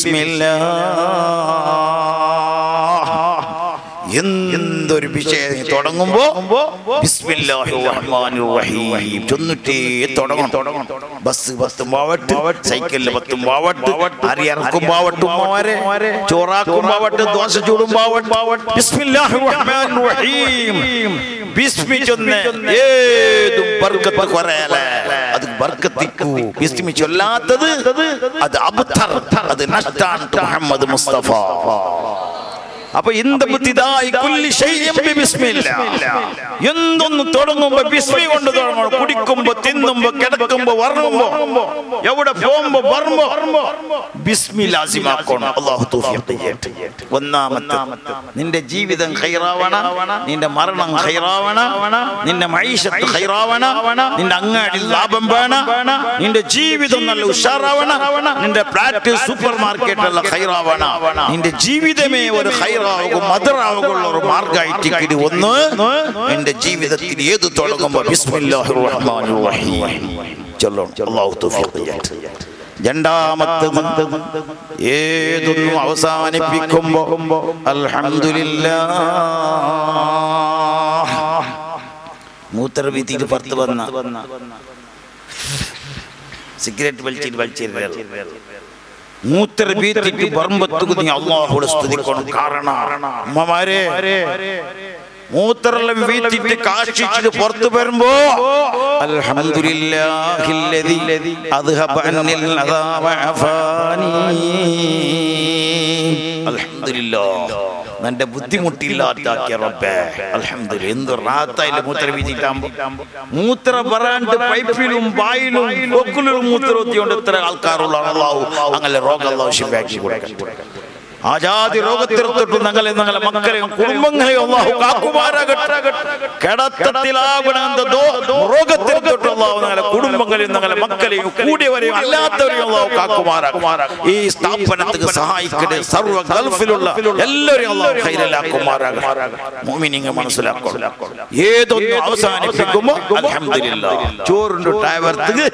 ബിസ്മില്ലാ എന്തൊരു വിഷയം തുടങ്ങുമ്പോ ബിസ്മില്ലാഹിർ റഹ്മാനിർ റഹീം ചൊന്നിട്ടേ തുടങ്ങണം ബസ് പത്തുമ്പാവട്ട് സൈക്കിളിൽ പത്തുമ്പാവട്ട് അരി ഇറക്കുമ്പാവട്ടും മോരെ ചോറാക്കുമ്പാവട്ട് ദോശ ചൂടുമ്പാവട്ട് ബിസ്മില്ലാഹിർ റഹ്മാനിർ റഹീം ബിസ്മി ചൊന്ന് ഏതും ബർക്കത്ത് കുറയല അത് ബർക്കത്തിക്കൂ ബിസ്മി ചൊല്ലാത്തത് അത് അബ്തർ അത് നഷ്ടാണ് മുഹമ്മദ് മുസ്തഫ അപ്പൊ ഇന്ദബുത്തിദായി കുല്ലി ശൈഇൻ ബിസ്മില്ലാ. എന്തൊന്ന് തുടങ്ങുമ്പോ ബിസ്മി കൊണ്ട് തുടങ്ങണം കുടിക്കുമ്പോ തിന്നുമ്പോ കിടക്കുമ്പോ വർണ്ണുമ്പോ എവിടെ പോകുമ്പോ വർമ്മോ ബിസ്മി ലാസിമാക്കണം അള്ളാഹു തൗഫീഖ് ചെയ്യട്ടെ ഒന്നാമത്തെ നിന്റെ ജീവിതം ഖൈറാവണ നിന്റെ മരണം ഖൈറാവണ നിന്റെ മൈഷത്ത് ഖൈറാവണ നിന്റെ അങ്ങാടി ലാഭം വേണ നിന്റെ ജീവിതം നല്ല ഉഷാറാവണ നിന്റെ ഫ്ലാറ്റ് സൂപ്പർ മാർക്കറ്റ് ഖൈറാവണ നിന്റെ ജീവിതമേ ഒരു ഖൈറാവുക മധുറാവുകയുള്ള ഒരു മാർഗമായിട്ട് കിടി ഒന്ന് എന്റെ ജീവിതത്തിൽ ഏത് തുടങ്ങുമ്പോ ബിസ്മില്ലാഹിർ റഹ്മാനിർ റഹീം ചൊല്ലണം അല്ലാഹു തൗഫീഖ് ചെയ്യട്ടെ രണ്ടാമത്തത് ഏതൊന്നും അവസാനിപ്പിക്കുമ്പോ അൽഹംദുലില്ലാ മൂത്രവിധിയിൽ പുറത്ത് വന്ന സിഗരറ്റ് വലിച്ചിട്ട് വലിച്ചിരുന്ന മൂത്ര ബീത്തിട്ട് പറമ്പത്ത് നീ അള്ളാഹുടെ സ്തുതിക്കണം കാരണം അമ്മമാരെ മൂത്രമെല്ലാം വീത്തിട്ട് കാക്ഷിച്ചിട്ട് പുറത്തു വരുമ്പോ അൽഹംദുലില്ലാഹില്ലദി അദ്ഹബ അന്നിൽ അദാബ അഫാനി അൽഹംദുലില്ലാഹ് നിന്റെ ബുദ്ധിമുട്ടില്ലാത്താക്കിയ റബ്ബേ അൽഹംദുലില്ലാഹ് എന്ത് റാത്തായില്ല മൂത്ര വീതിട്ടാകുമ്പോ മൂത്ര പറയാണ്ട് പൈപ്പിലും വായിലും കൊക്കിലും മൂത്രമൊത്തിയോണ്ട് എത്ര ആൾക്കാരുള്ള അള്ളാഹു അങ്ങനെ രോഗം അള്ളാഹു ശിവാക്കി കൊടുക്കാൻ ആജാതി രോഗത്തിർത്തിട്ട് ഞങ്ങളെ ഞങ്ങളെ മക്കളെയും കുടുംബങ്ങളെയും അള്ളാഹു കാക്കുമാരാകട്ടെ കിടത്തത്തിലാകണമെന്ന രോഗത്തിർത്തിട്ട് അള്ളാഹു ഞങ്ങളെ കുടുംബങ്ങളെയും ഞങ്ങളെ മക്കളെയും കൂടിയവരെയും അല്ലാത്തവരെയും അള്ളാഹു കാക്കുമാരാകും ഈ സ്ഥാപനത്തിന് സഹായിക്കട്ടെ സർവ്വ ഗൾഫിലുള്ള എല്ലാവരെയും അള്ളാഹു ഖൈറലാക്കുമാരാകട്ടെ മുഅ്മിനീങ്ങൾ മനസ്സിലാക്കണം ഏതൊന്നും അവസാനിപ്പിക്കുമ്പോ അൽഹംദുലില്ലാഹ് ചോറിന്റെ ടയവർത്തുക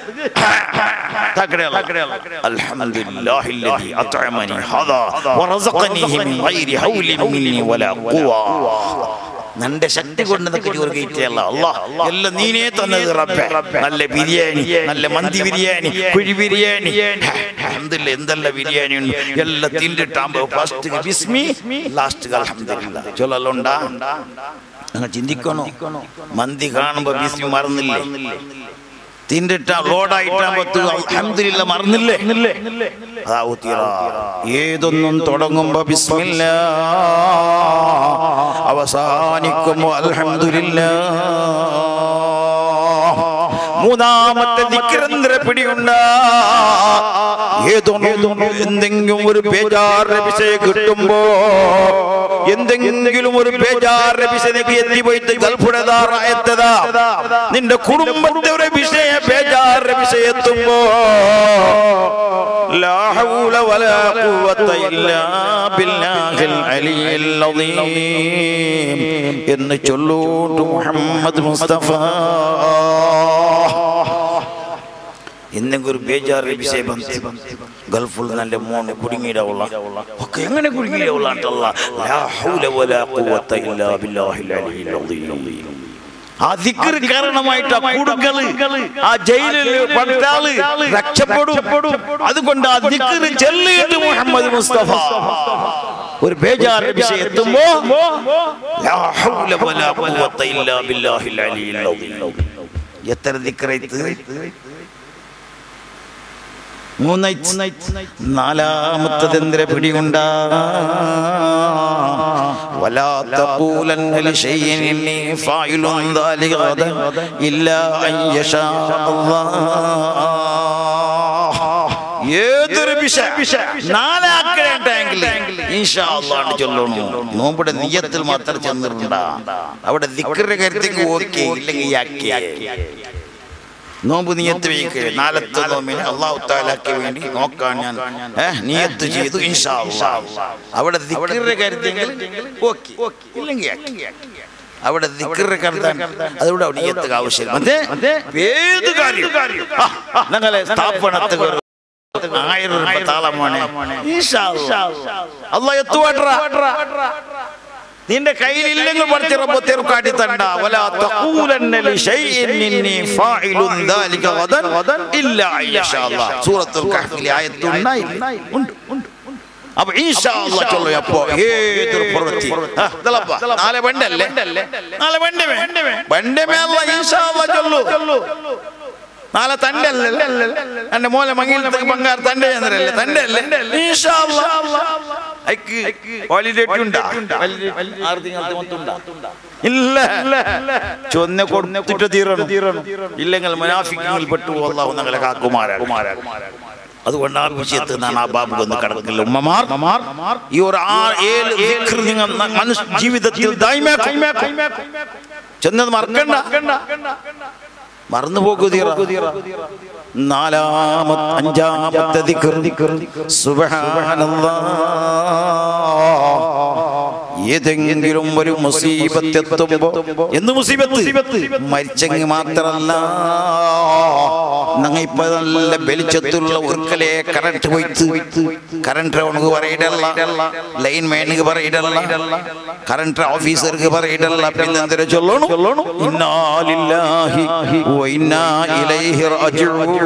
الحمد لله الذي أطعمني هذا ورزقنيه من غير حول مني ولا قوة നിന്റെ ശക്തി കൊണ്ട് നിനക്ക് ചോറ് കയറ്റിയല്ല അല്ല എല്ലാം നീനേ തന്നത് റബ്ബെ നല്ല ബിരിയാണി നല്ല മന്തി ബിരിയാണി കുഴി ബിരിയാണി അൽഹംദുലില്ലാ എന്തെല്ലാം ബിരിയാണി ഉണ്ട് എല്ലാം തിന്നിട്ടാകുമ്പോ ഫസ്റ്റ് ബിസ്മി ലാസ്റ്റ് അൽഹംദുലില്ലാ ചൊല്ലലുണ്ടാ നിങ്ങൾ ചിന്തിക്കണോ മന്തി കാണുമ്പോ ബിസ്മി മറന്നില്ലേ തിന്നിട്ട ലോഡായിട്ടാകുമ്പോ അൽഹംദുലില്ല മറന്നില്ലേ അതാ ഊത്തിറ. ഏതൊന്നും തുടങ്ങുമ്പോ ബിസ്മില്ല അവസാനിക്കുമ്പോ അൽഹംദുലില്ല മൂന്നാമത്തെ ദിക്രന്ദ്ര പിടിയുണ്ട ഏതൊന്നും എന്തെങ്കിലും ഒരു ബേജാറ് വിഷയം കിട്ടുമ്പോ എന്തെങ്കിലും ഒരു ബേജാറ് വിഷയക്ക് എത്തിപ്പോയിട്ട് ഗൾഫുടതാറായത്തതാ നിന്റെ കുടുംബത്തെ ഒരു വിഷയ ബേജാറ് വിഷയം എത്തുമ്പോ لا حول ولا قوة إلا بالله العلي العظيم എന്ന് ചൊല്ലൂട്ട് മുഹമ്മദ് മുസ്തഫ എന്തെങ്കിലും ഒരു ബേജാറ് വിഷയം ഗൾഫിൽ നല്ല മോണ് കുടുങ്ങിയിടാവുള്ള ഒക്കെ എങ്ങനെ കുടുങ്ങിയിടാവുള്ള ലാ ഹൗല വലാ ഖുവത ഇല്ലാ ബില്ലാഹിൽ അലിയിൽ അദീം ആ ദിക്ർ കാരണമായിട്ട് ആ കുടുക്കള് ആ ജയിലിൽ പട്ടാള് രക്ഷപ്പെടും അതുകൊണ്ട് ആ ദിക്ർ ചെല്ലിയിട്ട് മുഹമ്മദ് മുസ്തഫ ഒരു ബേജാറ് വിഷയം എത്തുമ്പോ ലാ ഹൗല വലാ ഖുവത ഇല്ലാ ബില്ലാഹിൽ അലിയിൽ അദീം എത്ര ദിക്റൈത്ത് മൂന്നൈറ്റ് നാലാമത്തത് എന്തിര പിടിയുണ്ട ولا تقولن لشيء إني فاعل ذلك غدا إلا أن يشاء الله ഏതൊരു വിഷയം നാലാക്കണ്ടെങ്കിൽ ചൊല്ലണു നോമ്പിടെ നീയത്തിൽ മാത്രം ചെന്നിട്ടുണ്ടാ അവിടെ ദിക്കറിന്റെ കാര്യത്തേക്ക് ഓക്കെ ഇല്ലെങ്കിൽ യാക്കി നോമ്പ് നിയത്ത് വയ്ക്ക് നാലത്തെ നോമ്പിന് അള്ളാഹു താലാക്ക് വേണ്ടി നോക്കാൻ ഞാൻ ഏഹ് നിയത്ത് ചെയ്തു ഇൻഷാ അല്ലാഹ്. അവിടെ ദിക്റിന്റെ കാര്യത്തിൽ ഓക്കെ ഇല്ലെങ്കിൽ ആക്കി. അവിടെ ദിക്റിന്റെ കരുതാൻ അതിവിടെ നിയത്ത് ആവശ്യം അതെ ഏത് കാര്യം ആ, ഞങ്ങളെ സ്ഥാപനത്തിൽ ഒരു ആയിരം രൂപ താളമാണ് അള്ളാഹ് എത്തുവാട്ര നിന്റെ കയ്യിലില്ലെങ്കിൽ പഠിച്ച റബ്ബ് തീർക്കാട്ടി തണ്ട വലാ തഖൂലന്ന ലിശൈഇൻ ഇന്നി ഫാഇലുൻ ദാലിക ഗദൻ ഇല്ലാ ഇൻഷാ അല്ലാഹ് സൂറത്തുൽ കഹ്ഫിലെ ആയത്തുണ്ടായില്ലേ ഉണ്ട് ഉണ്ട് അപ്പൊ ഇൻഷാ അല്ലാഹ് ചൊല്ലു അപ്പോ ഏതൊരു പ്രവൃത്തി ആ, ഇതളപ്പ, നാളെ വെണ്ടല്ലേ നാളെ വെണ്ടമേ വെണ്ടമേ അല്ലാഹ് ഇൻഷാ അല്ലാഹ് ചൊല്ലു നാളെ തന്റെ അല്ലല്ലേ എന്റെ മോലെ മങ്ങിയിൽ പങ്കാർ തന്റെ ചന്ദ്രല്ലേ തന്റെ അല്ലേ ഇൻഷാ അല്ലാഹ് അയക്ക് വാലിഡേറ്റ് ഉണ്ടാ ആറ് തിങ്കളത്തെ മൊത്തം ഇല്ല ചൊന്നെ കൊടുത്തിട്ട് തീരണം ഇല്ലെങ്കിൽ മുനാഫിക്കങ്ങളിൽ പെട്ടു അള്ളാഹു ഞങ്ങളെ കാക്കുമാരാ അതുകൊണ്ട് ആ വിഷയത്തിൽ നിന്നാണ് ആ ബാബു ഒന്ന് കടക്കില്ല ഉമ്മമാർ ഈ ഒരു ആ ഏഴ് ദിക്ർ നിങ്ങൾ ന- മനുഷ്യ ജീവിതത്തിൽ ദായ്മയാക്കും. ചെന്നത് മറക്കണ്ട മറന്നു പോകൂ തീറ നാലാമത്തെ അഞ്ചാമത്തെ ദിക്ർ സുബ്ഹാനല്ലാഹ് ഏതെങ്കിലും ഒരു മുസീബത്ത് എത്തുമ്പോ എന്ത് മുസീബത്ത് മരിച്ചെങ്കിൽ മാത്രല്ല ഞങ്ങൾ ഇപ്പൊ നല്ല വെളിച്ചത്തുള്ള ഉരുക്കലെ കറണ്ട് പോയിട്ട് കറണ്ട് അവനക്ക് പറയിടല്ല ലൈൻ മാനുക്ക് പറയിടല്ല കറണ്ട് ഓഫീസർക്ക് പറയിടല്ല പിന്നെ എന്തിനാ ചൊല്ലണു ഇന്നാ ലില്ലാഹി വ ഇന്നാ ഇലൈഹി റാജിഊൻ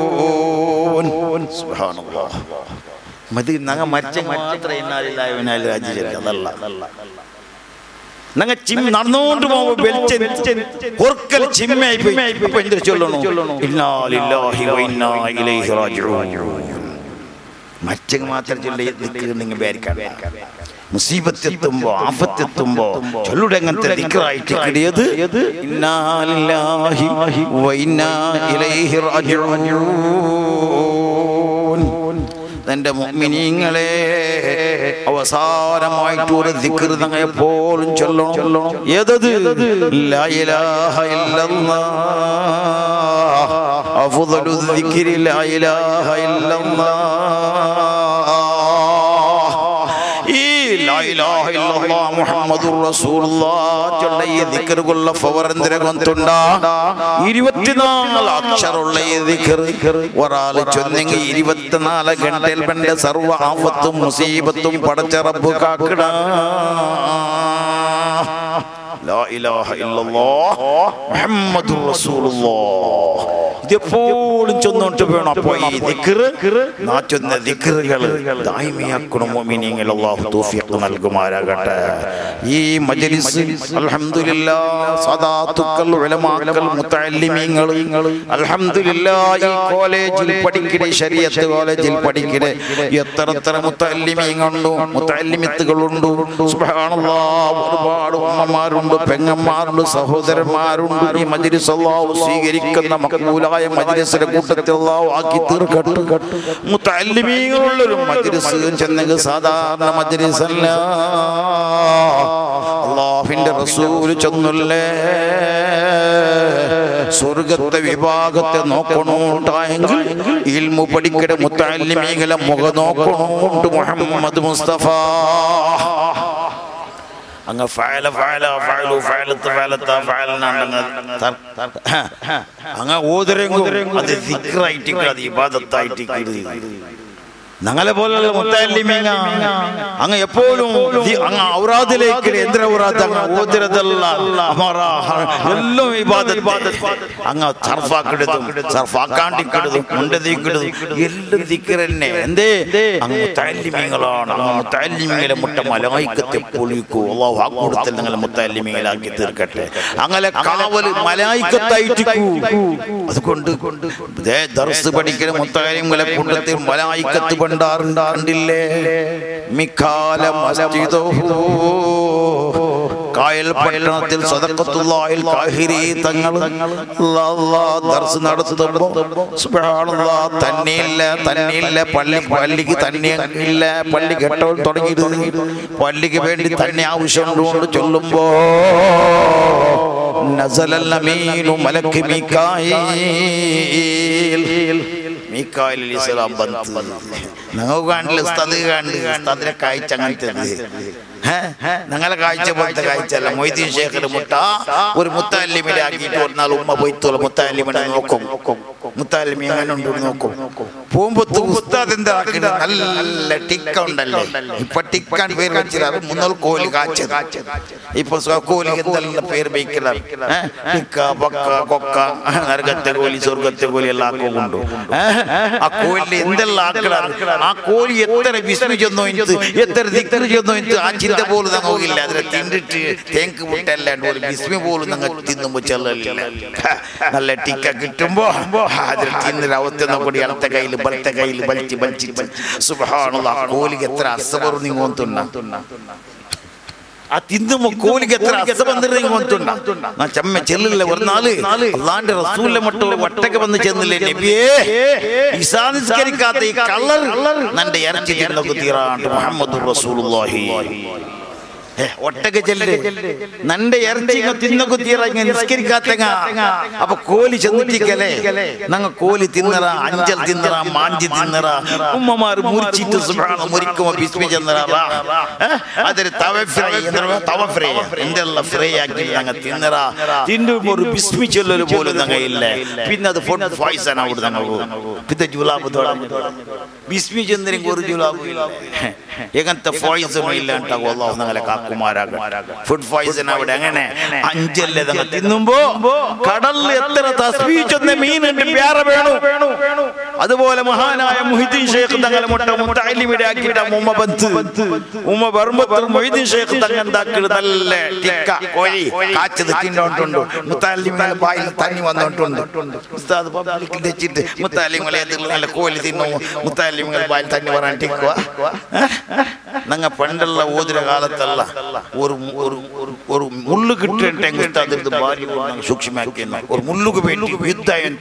സുബ്ഹാനല്ലാഹ് മതി ഞങ്ങൾ മരിച്ചെങ്കിൽ മാത്രമേ ഇന്നാലില്ലാഹി വ ഇന്നാ ഇലൈഹി റാജിഊൻ അതല്ല ഞങ്ങൾ ചിം നടന്നുകൊണ്ട് പോകുമ്പോ വെളിച്ചം ഒർക്കൽ ചിമ്മയായി പോയി അപ്പൊ എന്തിനു ചൊല്ലണു ഇന്നാ ലില്ലാഹി വ ഇന്നാ ഇലൈഹി റാജിഊൻ മറ്റങ്ങ് മാത്രം ചൊല്ലി നിങ്ങൾ വിചാരിക്കാൻ മുസീബത്തെത്തുമ്പോ ആഫത്തെത്തുമ്പോ ചൊല്ലുടെ അങ്ങനത്തെ ദിക്റായിട്ട് കിടിയത് ഇന്നാ ലില്ലാഹി വ ഇന്നാ ഇലൈഹി റാജിഊൻ തന്റെ മുഅ്മിനീങ്ങളെ അവസാനമായിട്ട് ഒരു ദിക്ർ നിങ്ങൾ എപ്പോഴും ചൊല്ലണം ഏതത് ലാ ഇലാഹ ഇല്ലല്ലാഹ് അഫ്ദലു ദിക്രി ലാ ഇലാഹ ഇല്ലല്ലാഹ് ഈ ലാ ഇലാഹ ഇല്ലല്ലാഹ് മുഹമ്മദുർ റസൂലുള്ളാഹ് ചൊല്ല ഈ ദിക്ർ കൊള്ള ഫവറന്തര കൊണ്ടുണ്ട 24 അക്ഷരമുള്ള ഈ ദിക്ർ ഒരാൾ ചൊന്നെങ്കിൽ 24 ഗണ്ടയിൽ പണ്ട് സർവ്വ ആഫത്തും മുസീബത്തും പടച്ച റബ്ബ് കാക്കട ലാ ഇലാഹ ഇല്ലല്ലാഹ് മുഹമ്മദുർ റസൂലുള്ളാഹ് ഇതെപ്പോഴും ചൊന്നോട്ട് വേണം അപ്പോ ഈ ദിക്റ് നാ ചൊന്ന ദിക്റുകൾ ദായിമിയാക്കണം മുഅ്മിനീങ്ങൾ അല്ലാഹു തൗഫീഖ് നൽകുമാരാകട്ടെ ഈ മജ്ലിസ് അൽഹംദുലില്ലാഹ് സദാത്തുക്കൾ ഉലമാക്കൾ മുതഅല്ലിമീങ്ങൾ അൽഹംദുലില്ലാഹ് ഈ കോളേജിൽ പഠിക്കണ ശരീഅത്ത് കോളേജിൽ പഠിക്കണ എത്ര എത്ര മുതഅല്ലിമീങ്ങളുണ്ട് മുതഅല്ലിമിത്തുകളുണ്ട് സുബ്ഹാനല്ലാഹ് ഒരുപാട് ഉമ്മമാരുണ്ട് പെങ്ങന്മാരുണ്ട് സഹോദരന്മാരുണ്ട് ഈ മജ്ലിസ് അല്ലാഹു സ്വീകരിക്കുന്ന മക്ബൂലായ മജ്ലിസിന്റെ കൂട്ടത്തിൽ അല്ലാഹു ആക്കി തീർക്കട്ടെ മുതഅല്ലിമീങ്ങളുള്ള ഒരു മജ്ലിസ് ചെന്നെങ്കിൽ സാധാരണ മജ്ലിസ് അല്ല അള്ളാഹുവിന്റെ റസൂൽ ചെന്നല്ലേ സ്വർഗത്തെ വിഭാഗത്തെ നോക്കണോണ്ടായെങ്കിൽ ഇൽമു പഠിക്കട മുത്തല്ലിമീങ്ങളെ മുഖ നോക്കണോണ്ട് മുഹമ്മദ് മുസ്തഫ അങ്ങ് ഫഅല ഫഅല ഫഅലു ഫഅലത്ത് ഫഅലത്ത ഫഅലനാണ്ടങ്ങ് അങ്ങ് ഓതരെങ്കും അത് ദിക്റായിട്ട് അത് ഇബാദത്തായിട്ട് ഞങ്ങളെ പോലുള്ള മുത്തല്ലിമീങ്ങ അങ്ങ് എപ്പോഴും ദി- അങ്ങ് ഔറാദിലേക്ക് എന്തിന ഔറാദ് അങ്ങ് ഓതിരതല്ല അമറ എല്ലാം ഇബാദത്ത് അങ്ങ് സർഫാക്കിടതും സർഫാക്കാണ്ടിക്കിടതും മുണ്ടതീക്കിടതും എല്ലാം ദിക്കറന്നെ എന്തേ അങ്ങ് മുത്തല്ലിമീങ്ങളാണ് അങ്ങ് മുത്തല്ലിമീങ്ങളെ മുട്ട മലായിക്കത്തെ പൊളിക്കൂ അള്ളാഹു ആ കൂടത്തിൽ നിങ്ങളെ മുത്തല്ലിമീങ്ങളാക്കി തീർക്കട്ടെ അങ്ങനെ കാവല് മലായിക്കത്തായിട്ടിക്കൂ അതുകൊണ്ട് ദേ ദർസ് പഠിക്കുന്ന മുത്താലിങ്ങളെ കൂട്ടത്തിൽ മലായിക്കത്ത് പണ്ടാറുണ്ടാറില്ലേ മിക്കാല മസ്ജിദോ കായൽ പട്ടണത്തിൽ സദഖത്തുല്ലാഹിൽ കാഹിരി തങ്ങൾ അല്ലാ, അല്ലാ, ദർസ് നടത്തുമ്പോ സുബ്ഹാനല്ലാഹ് തന്നെയില്ല തന്നെയില്ല പള്ളി പള്ളിക്ക് തന്നെ ഇല്ല പള്ളി കെട്ടോൾ തുടങ്ങിയിട്ട് പള്ളിക്ക് വേണ്ടി തന്നെ ആവശ്യമുണ്ട് ചൊല്ലുമ്പോ നസല അമീനു മലക്ക് മീക്കായിൽ മീക്കായിൽ ഇസ്ലാം ബന്ത് ഞങ്ങൾ കാണില്ല ഉസ്താദ് കാണില്ല ഉസ്താദിനെ കാഴ്ച അങ്ങനത്തെ ഞങ്ങളെ കാഴ്ച പോലത്തെ കാഴ്ച അല്ല മൊയ്തീൻ ശേഖർ മുട്ട ഒരു മുത്താലിമിനെ ആക്കിയിട്ട് ഒരു നാൾ ഉമ്മ പോയിത്തോളൂ മുത്താലിമിനെ നോക്കും മുത്താലിമി എങ്ങനെ ഉണ്ട് നോക്കും പോകുമ്പോ ഉസ്താദ് എന്താ ആക്കുന്നത്? നല്ല ടിക്ക ഉണ്ടല്ലേ ഇപ്പൊ ടിക്കാൻ പേര് വെച്ചിട്ട് മുന്നോൾ കോലി കാച്ചത് ഇപ്പൊ സ്വ- കോലി എന്തെല്ലാം പേര് വയ്ക്കലാണ് ടിക്ക പക്ക കൊക്ക നരകത്തെ കോലി സ്വർഗത്തെ കോലി എല്ലാം ആക്കുകൊണ്ടു ആ കോലി എന്തെല്ലാം ആക്കലാണ് ആ കോലി എത്ര വിസ്മി ചെന്നോ ഇന്ന് എത്ര ദിക്കറ് ചെന്നോ ഇന്ന് ആ ചിന്ത ആച്ചിന്റെ പോലും ഞങ്ങൾക്കില്ല അതിനെ തിന്നിട്ട് തേങ്ക് മുട്ടല്ലാണ്ട് ഒരു ബിസ്മി പോലും ഞങ്ങൾ തിന്നുമ്പോ ചെല്ലലില്ല നല്ല ടിക്ക കിട്ടുമ്പോ അതിൽ തിന്നൊരു അവസ്ഥ കൂടി ഇടത്തെ കയ്യിൽ ബലത്തെ കയ്യിൽ വലിച്ച് വലിച്ചിട്ട് സുബഹാനുള്ള കോലിക്ക് എത്ര അസബർ നീങ്ങോത്തുണ്ട ആ തിന്നുമ്പോ കോലിക്ക് എത്ര അസബന്ധം നീങ്ങോത്തുണ്ട ആ ചമ്മ ചെല്ലില്ല ഒരു നാള് അള്ളാന്റെ റസൂലിന്റെ മട്ടോ വട്ടക്ക് വന്ന് ചെന്നില്ലേ നബിയേ ഇസാ നിസ്കരിക്കാത്ത ഈ കള്ളർ നന്റെ ഇറച്ചി തിന്നൊക്കെ തീറാണ്ട് മുഹമ്മദ് റസൂലുള്ളാഹി ഏ, ഒട്ടക ചെല്ല് നന്റെ ഇറച്ചി ഇങ്ങ് തിന്നൊക്കെ തീറ ഇങ്ങ് നിസ്കരിക്കാത്തങ്ങ അപ്പൊ കോലി ചെന്നിട്ടിക്കലേ ഞങ്ങ കോലി തിന്നറ അഞ്ചൽ തിന്നറ മാഞ്ചി തിന്നറ ഉമ്മമാർ മുറിച്ചിട്ട് സുബ്ഹാന മുറിക്കുമ്പോ ബിസ്മി ചെന്നറ അതൊരു തവ ഫ്രൈ എന്താ തവ ഫ്രൈ എന്തെല്ലാം ഫ്രൈ ആക്കി ഞങ്ങ തിന്നറ തിന്നുമ്പോ ഒരു ബിസ്മി ചൊല്ലല് പോലും ഞങ്ങ ഇല്ല പിന്നെ അത് ഫുഡ് പോയിസൺ അവിടെ ഞങ്ങൾ പിന്നെ ജുലാബ് തുടങ്ങി ബിസ്മി ചെന്നിരും ഒരു ജുലാബ് ഇല്ല എങ്ങനത്തെ പോയിസണും ഇല്ല ഉണ്ടാകും അള്ളാഹു ഞങ്ങളെ കാക്കുമാരാകും ഫുഡ് പോയിസൺ അവിടെ അങ്ങനെ അഞ്ചല്ലേ ഞങ്ങൾ തിന്നുമ്പോ കടലിൽ എത്ര തസ്ബീച്ചെന്ന മീനുണ്ട് വേറെ വേണു അതുപോലെ മഹാനായ മുഹിദ്ദീൻ ഷേഖ് തങ്ങളെ മുട്ട മുത്തലിമിടെ ആക്കിയിട്ട് ഉമ്മ ബന്ത് ഉമ്മ ബർമ്മത്തിൽ മൊയ്തീൻ ഷേഖ് തങ്ങൾ എന്താക്കിയത് നല്ല ടിക്ക കോഴി കാച്ചത് തിന്നോണ്ടുണ്ട് മുത്താലിമികളെ ബായിൽ തന്നി വന്നോണ്ടുണ്ട് ഉസ്താദ് പബ്ലിക്കിൽ വെച്ചിട്ട് മുത്താലിമികളെ നല്ല കോഴി തിന്നു മുത്താലിമികൾ ബായിൽ തന്നി പറയാൻ ടിക്കുക ഞങ്ങ പണ്ടുള്ള ഓതിര കാലത്തല്ല ഒരു ഒരു ഒരു- ഒരു മുള്ളു കിട്ടിട്ടെങ്കിൽ ഉസ്താദ് ഇത് ഭാര്യ സൂക്ഷ്മാക്കി ഒരു മുള്ളുക്ക് വേണ്ടി യുദ്ധായം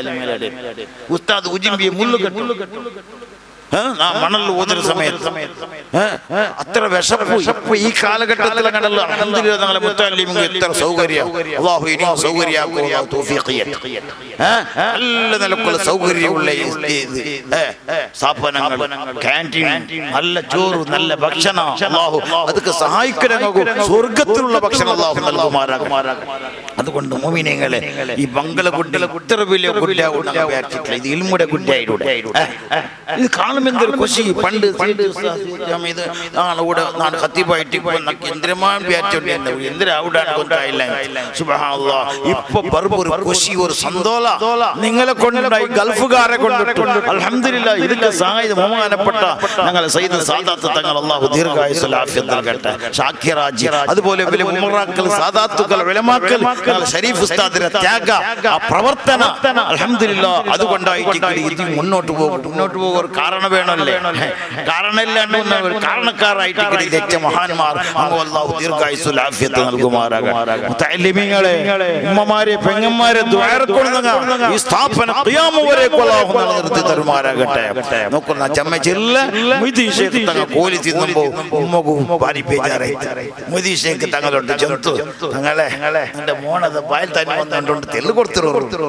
ഉസ്താദ് ഉജിമ്പിയെ മുള്ളു കെട്ടു ഏ? ആ മണലിൽ ഓതുന്ന സമയത്ത് ഏ? അത്ര വിശപ്പ് ഇപ്പൊ ഈ കാലഘട്ടത്തിൽ കണ്ടല്ലോ അൽഹംദുലില്ലാ ഞങ്ങളെ മുത്തല്ലിമിന് എത്ര സൗകര്യം അള്ളാഹു ഇനിയും സൗകര്യാക്കും അള്ളാഹു തൗഫീഖ് ചെയ്യട്ടെ. ഏ? നല്ല നിലക്കുള്ള സൗകര്യമുള്ള ഈ ഇത് ഏ? സ്ഥാപനങ്ങൾ ക്യാൻറ്റീൻ നല്ല ചോറ് നല്ല ഭക്ഷണം അള്ളാഹു അതൊക്കെ സഹായിക്കണമെങ്കിൽ സ്വർഗത്തിലുള്ള ഭക്ഷണം അള്ളാഹു നൽകുമാറാകും അതുകൊണ്ട് മോമിനങ്ങളെ ഈ ബംഗള കുട്ടികൾ ഇത്ര വലിയ കുട്ടിയാവും വിചാരിച്ചിട്ടില്ല ഇത് ഇൽമുടെ കുട്ടിയായിലൂടെ ഇത് കാണുമ്പോൾ എന്തൊരു ಖುಷಿ പണ്ട് ഇത് നാളെ കൂടെ നാളെ ഹത്തീബായിട്ട് എന്തിരമാൻ വിചാരിച്ചോണ്ട് എന്തിനാ അവിടെ ಗೊತ್ತಾಯಿಲ್ಲ സുബ്ഹാനല്ലാ ഇപ്പൊ ಬರ್ಬು ഒരു ಖುಷಿ ഒരു സന്തോല നിങ്ങളെ കൊണ്ടുണ്ടായി ഗൾഫുകാരെ കൊണ്ടിട്ടുണ്ട് അൽഹംദുലില്ലാ ഇതിന്റെ സഹായം ബഹുമാനപ്പെട്ട ഞങ്ങളെ സയ്യിദ് സാദാത്ത് തങ്ങൾ അല്ലാഹു ദീർഘായുസ്സുൽ ആഫിയത്ത് നൽകട്ടെ ഷാക്കിറാജി അതുപോലെ വലിയ ഉമറാക്കൾ സാദാത്തുക്കൾ വിലമാക്കൽ ഞങ്ങളെ ഷരീഫ് ഉസ്താദിന്റെ ത്യാഗ ആ പ്രവർത്തന അൽഹംദുലില്ലാ അതുകൊണ്ടായിട്ട് ഇത് മുന്നോട്ട് പോകും മുന്നോട്ട് പോകും ഒരു കാരണം വേണമല്ലേ കാരണമില്ലാണ്ട് ഒന്നും ഒരു കാരണക്കാരായിട്ട് ഇങ്ങനെ തെറ്റ മഹാന്മാർ അങ്ങ് അല്ലാഹു ദീർഘായുസ്സുൽ ആഫിയത്ത് നൽകുമാറാകട്ടെ മുത്തഅല്ലിമീങ്ങളെ ഉമ്മമാരെ പെങ്ങന്മാരെ ദ്വാരക്കൊള്ളുന്ന ഈ സ്ഥാപന ഖിയാമ വരെ അല്ലാഹു നിലനിർത്തി തരുമാറാകട്ടെ നോക്കുന്ന ചമ്മ ചെല്ല മൊയ്തീൻ ഷേഖ് തങ്ങൾ കോലി തിന്നുമ്പോ ഉമ്മകും ഭാരി ബേജാറായി മൊയ്തീൻ ഷേഖ് തങ്ങളുണ്ട് ജന്തു തങ്ങളെ എന്റെ മോണത് പായൽ തന്നെ വന്നുകൊണ്ട് തെല്ല് കൊടുത്തിറോ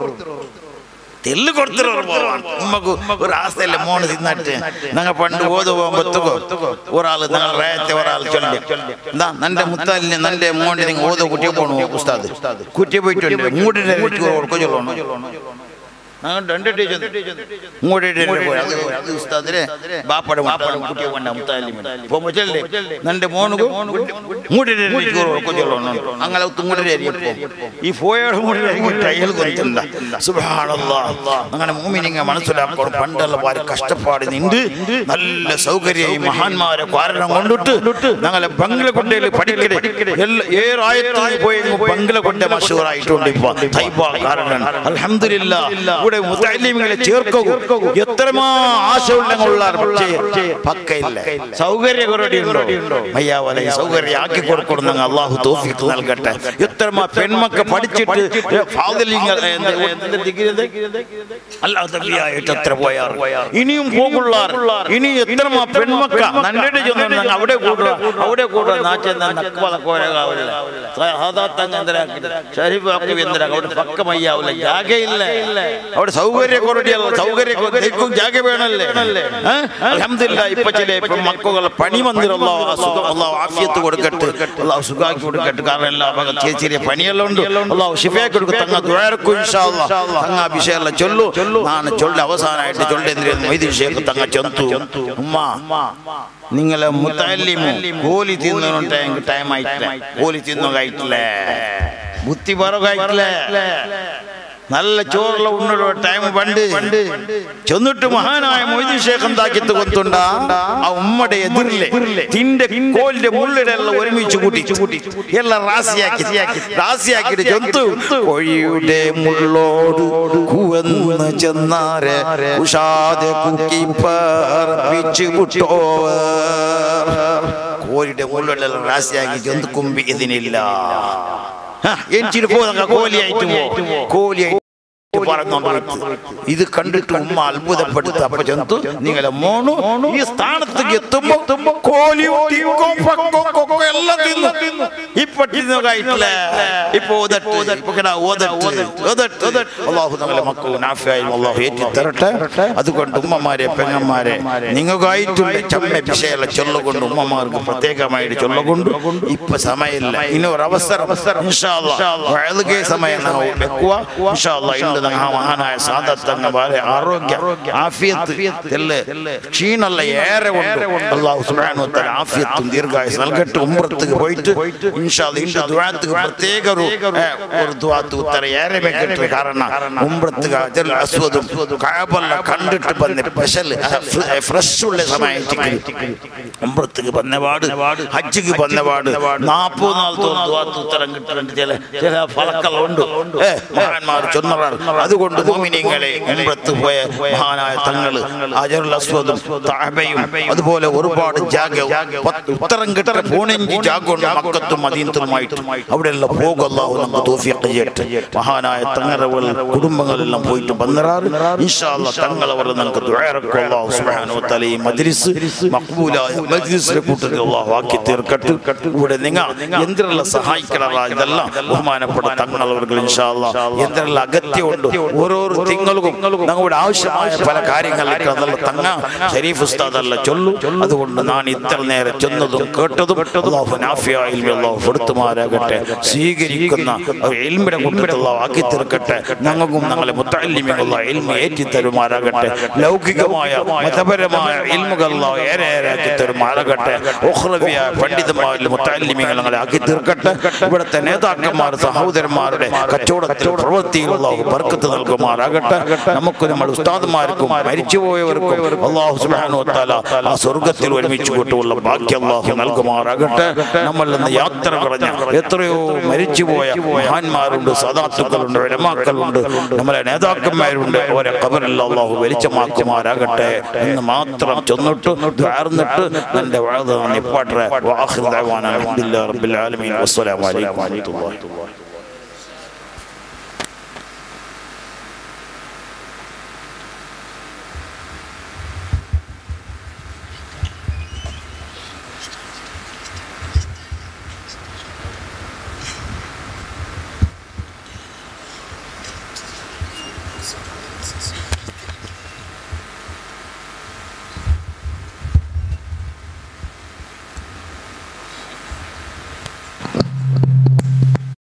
തെല്ല് കൊടുത്തിറോ പോവാൻ ഉമ്മക്ക് ഒരു ആസ്ഥയല്ലേ മോണ് തിന്നിട്ട് ഞങ്ങൾ പണ്ട് ഓത് പോകുമ്പോ ഒരാള് ഞങ്ങൾ റേത്തെ ഒരാൾ ചൊല്ലി എന്താ നന്റെ മുത്താലിന് നന്റെ മോണ്ടി നിങ്ങൾ ഓതോ കുട്ടിയെ പോണു ഉസ്താദ് കുട്ടിയെ പോയിട്ടുണ്ട് മൂടിന്റെ കൊടുക്കോ ചൊല്ലണോ ഞങ്ങൾ രണ്ട് ടീച്ചർ മൂടിന്റെ പോയി അത് അത് ഉസ്താദിനെ ബാപ്പടെ ബാപ്പടെ കുട്ടിയെ കൊണ്ട മുത്താലിമിന് പോകുമ്പോ ചെല്ലേ നന്റെ മോണുకు മൂടിന്റെ കൊടുക്കോ ചൊല്ലണോ അങ്ങനെ തുങ്ങടെ ഈ പോയോട് മൂടി ടൈൽ കൊണ്ടുണ്ട സുബ്ഹാനല്ലാഹ് അങ്ങനെ മൂമിനിങ്ങ മനസ്സിലാക്കണം പണ്ടുള്ള വാരി കഷ്ടപ്പാട് നിണ്ട് നല്ല സൗകര്യം ഈ മഹാന്മാരെ കാരണം കൊണ്ടിട്ട് ഞങ്ങളെ ബംഗ്ലകൊണ്ടയിൽ പഠിക്കണേ എല്ലാ ഏറായത്തിൽ പോയി ബംഗ്ലകൊണ്ട മഷൂറായിട്ടുണ്ട് ഇപ്പൊ തൈബ കാരണം അൽഹംദുലില്ലാ ഇവിടെ മുത്തലിമികളെ ചേർക്കൂ എത്രമാ ആശ ഉള്ള പക്ഷേ പക്കയില്ല സൗകര്യ കുറടി ഉണ്ടോ മയ്യാവലെ സൗകര്യം ആക്കി കൊടുക്കണം അള്ളാഹു തോഫിക്ക് നൽകട്ടെ എത്രമാ പെൺമക്ക പഠിച്ചിട്ട് ഫാദലിങ്ങൾ അല്ലാതെ എത്ര പോയാർ ഇനിയും പോകുള്ളാർ ഇനി എത്രമാ പെൺമക്ക നന്റെ ചെന്നു അവിടെ കൂടുക അവിടെ കൂടുക നാച്ചെന്ന നക്വല കോരകാവില്ല ഷരീഫാക്കി എന്തിനാ അവിടെ പക്കമയ്യാവില്ല ജാഗയില്ല അവിടെ സൗകര്യ കുറടിയല്ല സൗകര്യ ദൈക്കും ജാഗ വേണല്ലേ അലഹമില്ല ഇപ്പൊ ചില ഇപ്പൊ മക്കൾ പണി വന്നിരുള്ള അള്ളാഹു ആഫിയത്ത് കൊടുക്കട്ടെ അള്ളാഹു സുഖാക്കി കൊടുക്കട്ടെ കാരണം എല്ലാ ഭാഗം ചെറിയ ചെറിയ പണിയെല്ലാം ഉണ്ട് അള്ളാഹു ഷിഫയെ കൊടുക്കും തങ്ങ ദ്വാരക്കും തങ്ങ അഭിഷേകല്ല ചൊല്ലു നാണ് ചൊല്ലി അവസാനമായിട്ട് ചൊല്ലേന്ദ്രിയ മൊയ്തി ഷേഖ് തങ്ങ ചൊന്തു ഉമ്മ നിങ്ങളെ മുത്തല്ലിമു കോലി തിന്നുന്നുണ്ട് ടൈം ആയിട്ടില്ല കോലി തിന്നു കഴിട്ടില്ലേ ബുദ്ധി പറ കഴിട്ടില്ലേ നല്ല ചോറുള്ള ഉണ്ണുള്ള ടൈം പണ്ട് ചെന്നിട്ട് മഹാനായ മൊയ്തി ശേഖം താക്കിത്ത് കൊത്തുണ്ട ആ ഉമ്മയുടെ എതിരിലെ തിന്റെ കോലിന്റെ മുള്ളിടെല്ലാം ഒരുമിച്ച് കൂട്ടി എല്ലാം റാസിയാക്കി റാസിയാക്കിയിട്ട് ജന്തു കോഴിയുടെ മുള്ളോട് കുവന്ന് ചെന്നാരെ ഉഷാതെ കുക്കി പറപ്പിച്ചു വിട്ടോവർ കോഴിയുടെ മുള്ളിടെല്ലാം റാസിയാക്കി ജന്തു കുമ്പി ഇതിനില്ല എനിച്ചിട്ട് പോകുന്ന കോലിയായിട്ട് പോ കോലിയായിട്ട് പറഞ്ഞോണ്ട് ഇത് കണ്ടിട്ട് ഉമ്മ അത്ഭുതപ്പെടുത്ത അപ്പൊ ജന്തു നിങ്ങളെ മോണു ഈ സ്ഥാനത്തേക്ക് എത്തുമ്പോ കോലിയും തിക്കും പക്കും കൊക്കും എല്ലാം തിന്നു ഇപ്പൊ തിന്നുകായിട്ടില്ല ഇപ്പൊ ഓതട്ട് ഇപ്പൊ കിടാ ഓതട്ട് ഓതട്ട് അള്ളാഹു നമ്മളെ മക്കൾ നാഫിയായും അള്ളാഹു ഏറ്റി തരട്ടെ അതുകൊണ്ട് ഉമ്മമാരെ പെങ്ങന്മാരെ നിങ്ങൾക്കായിട്ടുണ്ട് ചമ്മ വിഷയമുള്ള ചൊല്ലുകൊണ്ട് ഉമ്മമാർക്ക് പ്രത്യേകമായിട്ട് ചൊല്ലുകൊണ്ട് ഇപ്പൊ സമയമില്ല ഇനി ഒരു അവസരം വഴുകെ സമയം നാം വെക്കുക ഇൻഷാല്ല ഉണ്ട് ആ മഹാനായ സാദത്തങ്ങ വളരെ ആരോഗ്യ ആഫിയത്ത് തെല്ല് ക്ഷീണല്ല ഏറെ ഉണ്ട് അള്ളാഹു സുബ്ഹാനഹു വ തആല ആഫിയത്തും ദീർഘായുസ് നൽകട്ടെ ഉംറത്തേക്ക് പോയിട്ട് ഇൻഷാല്ല ഇന്റെ ദുആത്തുക്ക് പ്രത്യേക ഒരു ഏ, ഒരു ദുആത്ത് ഉത്തര ഏറെ വെക്കട്ടെ കാരണം ഉംറത്തുക അജൽ അസ്വദും കഅബല്ല കണ്ടിട്ട് വന്ന സ്പെഷ്യൽ ഫ്രഷ് ഉള്ള സമയത്തേക്ക് ഉംറത്തുക്ക് വന്നപാട് ഹജ്ജിക്ക് വന്നപാട് നാൽപ്പത് നാൾ തോറും ദുആത്ത് ഉത്തരം കിട്ടുന്നുണ്ട് ചില ചില ഫലക്കളുണ്ട് ഏ മഹാന്മാർ ചൊന്നറാണ് അതുകൊണ്ട് മോമിനിങ്ങളെ ഉംറത്ത് പോയ മഹാനായ തങ്ങള് അജറുൽ അസ്വദും തഅബയും അതുപോലെ ഒരുപാട് ജാഗ പത്ത് ഉത്തരം കിട്ട പൂണിഞ്ച് ജാഗുണ്ട് മക്കത്തും മദീനത്തുമായിട്ട് അവിടെയെല്ലാം പോകുള്ളാഹു നമുക്ക് തോഫിയൊക്കെ ചെയ്യട്ടെ മഹാനായ തങ്ങളവൾ കുടുംബങ്ങളെല്ലാം പോയിട്ട് വന്നറാറ് ഇൻഷാല്ല തങ്ങളവർ നമുക്ക് ദുആറക്കും അല്ലാഹു സുബ്ഹാനഹു വ തആല ഈ മജ്ലിസ് മഖ്ബൂലായ മജ്ലിസിലെ കൂട്ടത്തിൽ അല്ലാഹു ആക്കി തീർക്കട്ടെ ഇവിടെ നിങ്ങൾ എന്തിനെല്ലാം സഹായിക്കണമ ഇതെല്ലാം ബഹുമാനപ്പെട്ട തങ്ങളവർ ഇൻഷാല്ല എന്തെല്ലാം അഗത്യമുണ്ട് ഓരോരോ തിങ്ങൾക്കും ഞങ്ങളുടെ ആവശ്യമായ പല കാര്യങ്ങളിലേക്ക് അതല്ല തങ്ങ ഷരീഫ് ഉസ്താദ് അല്ല ചൊല്ലു അതുകൊണ്ട് ഞാൻ ഇത്ര നേരം ചെന്നതും കേട്ടതും അള്ളാഹു നാഫിയ ഇൽമി അള്ളാഹു കൊടുത്തുമാരാകട്ടെ സ്വീകരിക്കുന്ന എൽമിനെ കൊണ്ടിട്ടുള്ള ആക്കി തീർക്കട്ടെ ഞങ്ങൾക്കും ഞങ്ങളെ മുത്തല്ലിമികളുള്ള എൽമ ഏറ്റി തരുമാരാകട്ടെ ലൗകികമായ മതപരമായ ഇൽമുകൾ ഏറെ ഏറെ ആക്കി തരുമാറാകട്ടെ ഉഹ്റവിയായ പണ്ഡിതന്മാരിൽ മുത്തല്ലിമികൾ ഞങ്ങളെ ആക്കി തീർക്കട്ടെ ഇവിടുത്തെ നേതാക്കന്മാർ സഹോദരന്മാരുടെ കച്ചവടത്തിൽ പ്രവൃത്തിയിലുള്ള ബർക്കത്ത് നൽകുമാറാകട്ടെ നമുക്ക് നമ്മൾ ഉസ്താദന്മാർക്കും മരിച്ചുപോയവർക്കും അള്ളാഹു സുബ്ഹാനഹു വ തആല ആ സ്വർഗത്തിൽ ഒരുമിച്ച് കൂട്ടുള്ള ബാക്കി അള്ളാഹു നൽകുമാറാകട്ടെ നമ്മൾ ഇന്ന് യാത്ര പറഞ്ഞ എത്രയോ മരിച്ചുപോയ മഹാന്മാരുണ്ട് സദാത്തുക്കളുണ്ട് രമാക്കളുണ്ട് നമ്മളെ നേതാക്കന്മാരുണ്ട് അവരെ കബറിൽ അള്ളാഹു വെളിച്ചമാക്കുമാറാകട്ടെ എന്ന് മാത്രം ചെന്നിട്ട് ദ്വാർന്നിട്ട് എൻ്റെ വാഴ നിപ്പാട്ടെ വാഹിർ ദഅവാന അൽഹംദുലില്ലാഹി റബ്ബിൽ ആലമീൻ വസ്സലാമു അലൈക്കും വറഹ്മത്തുള്ളാഹി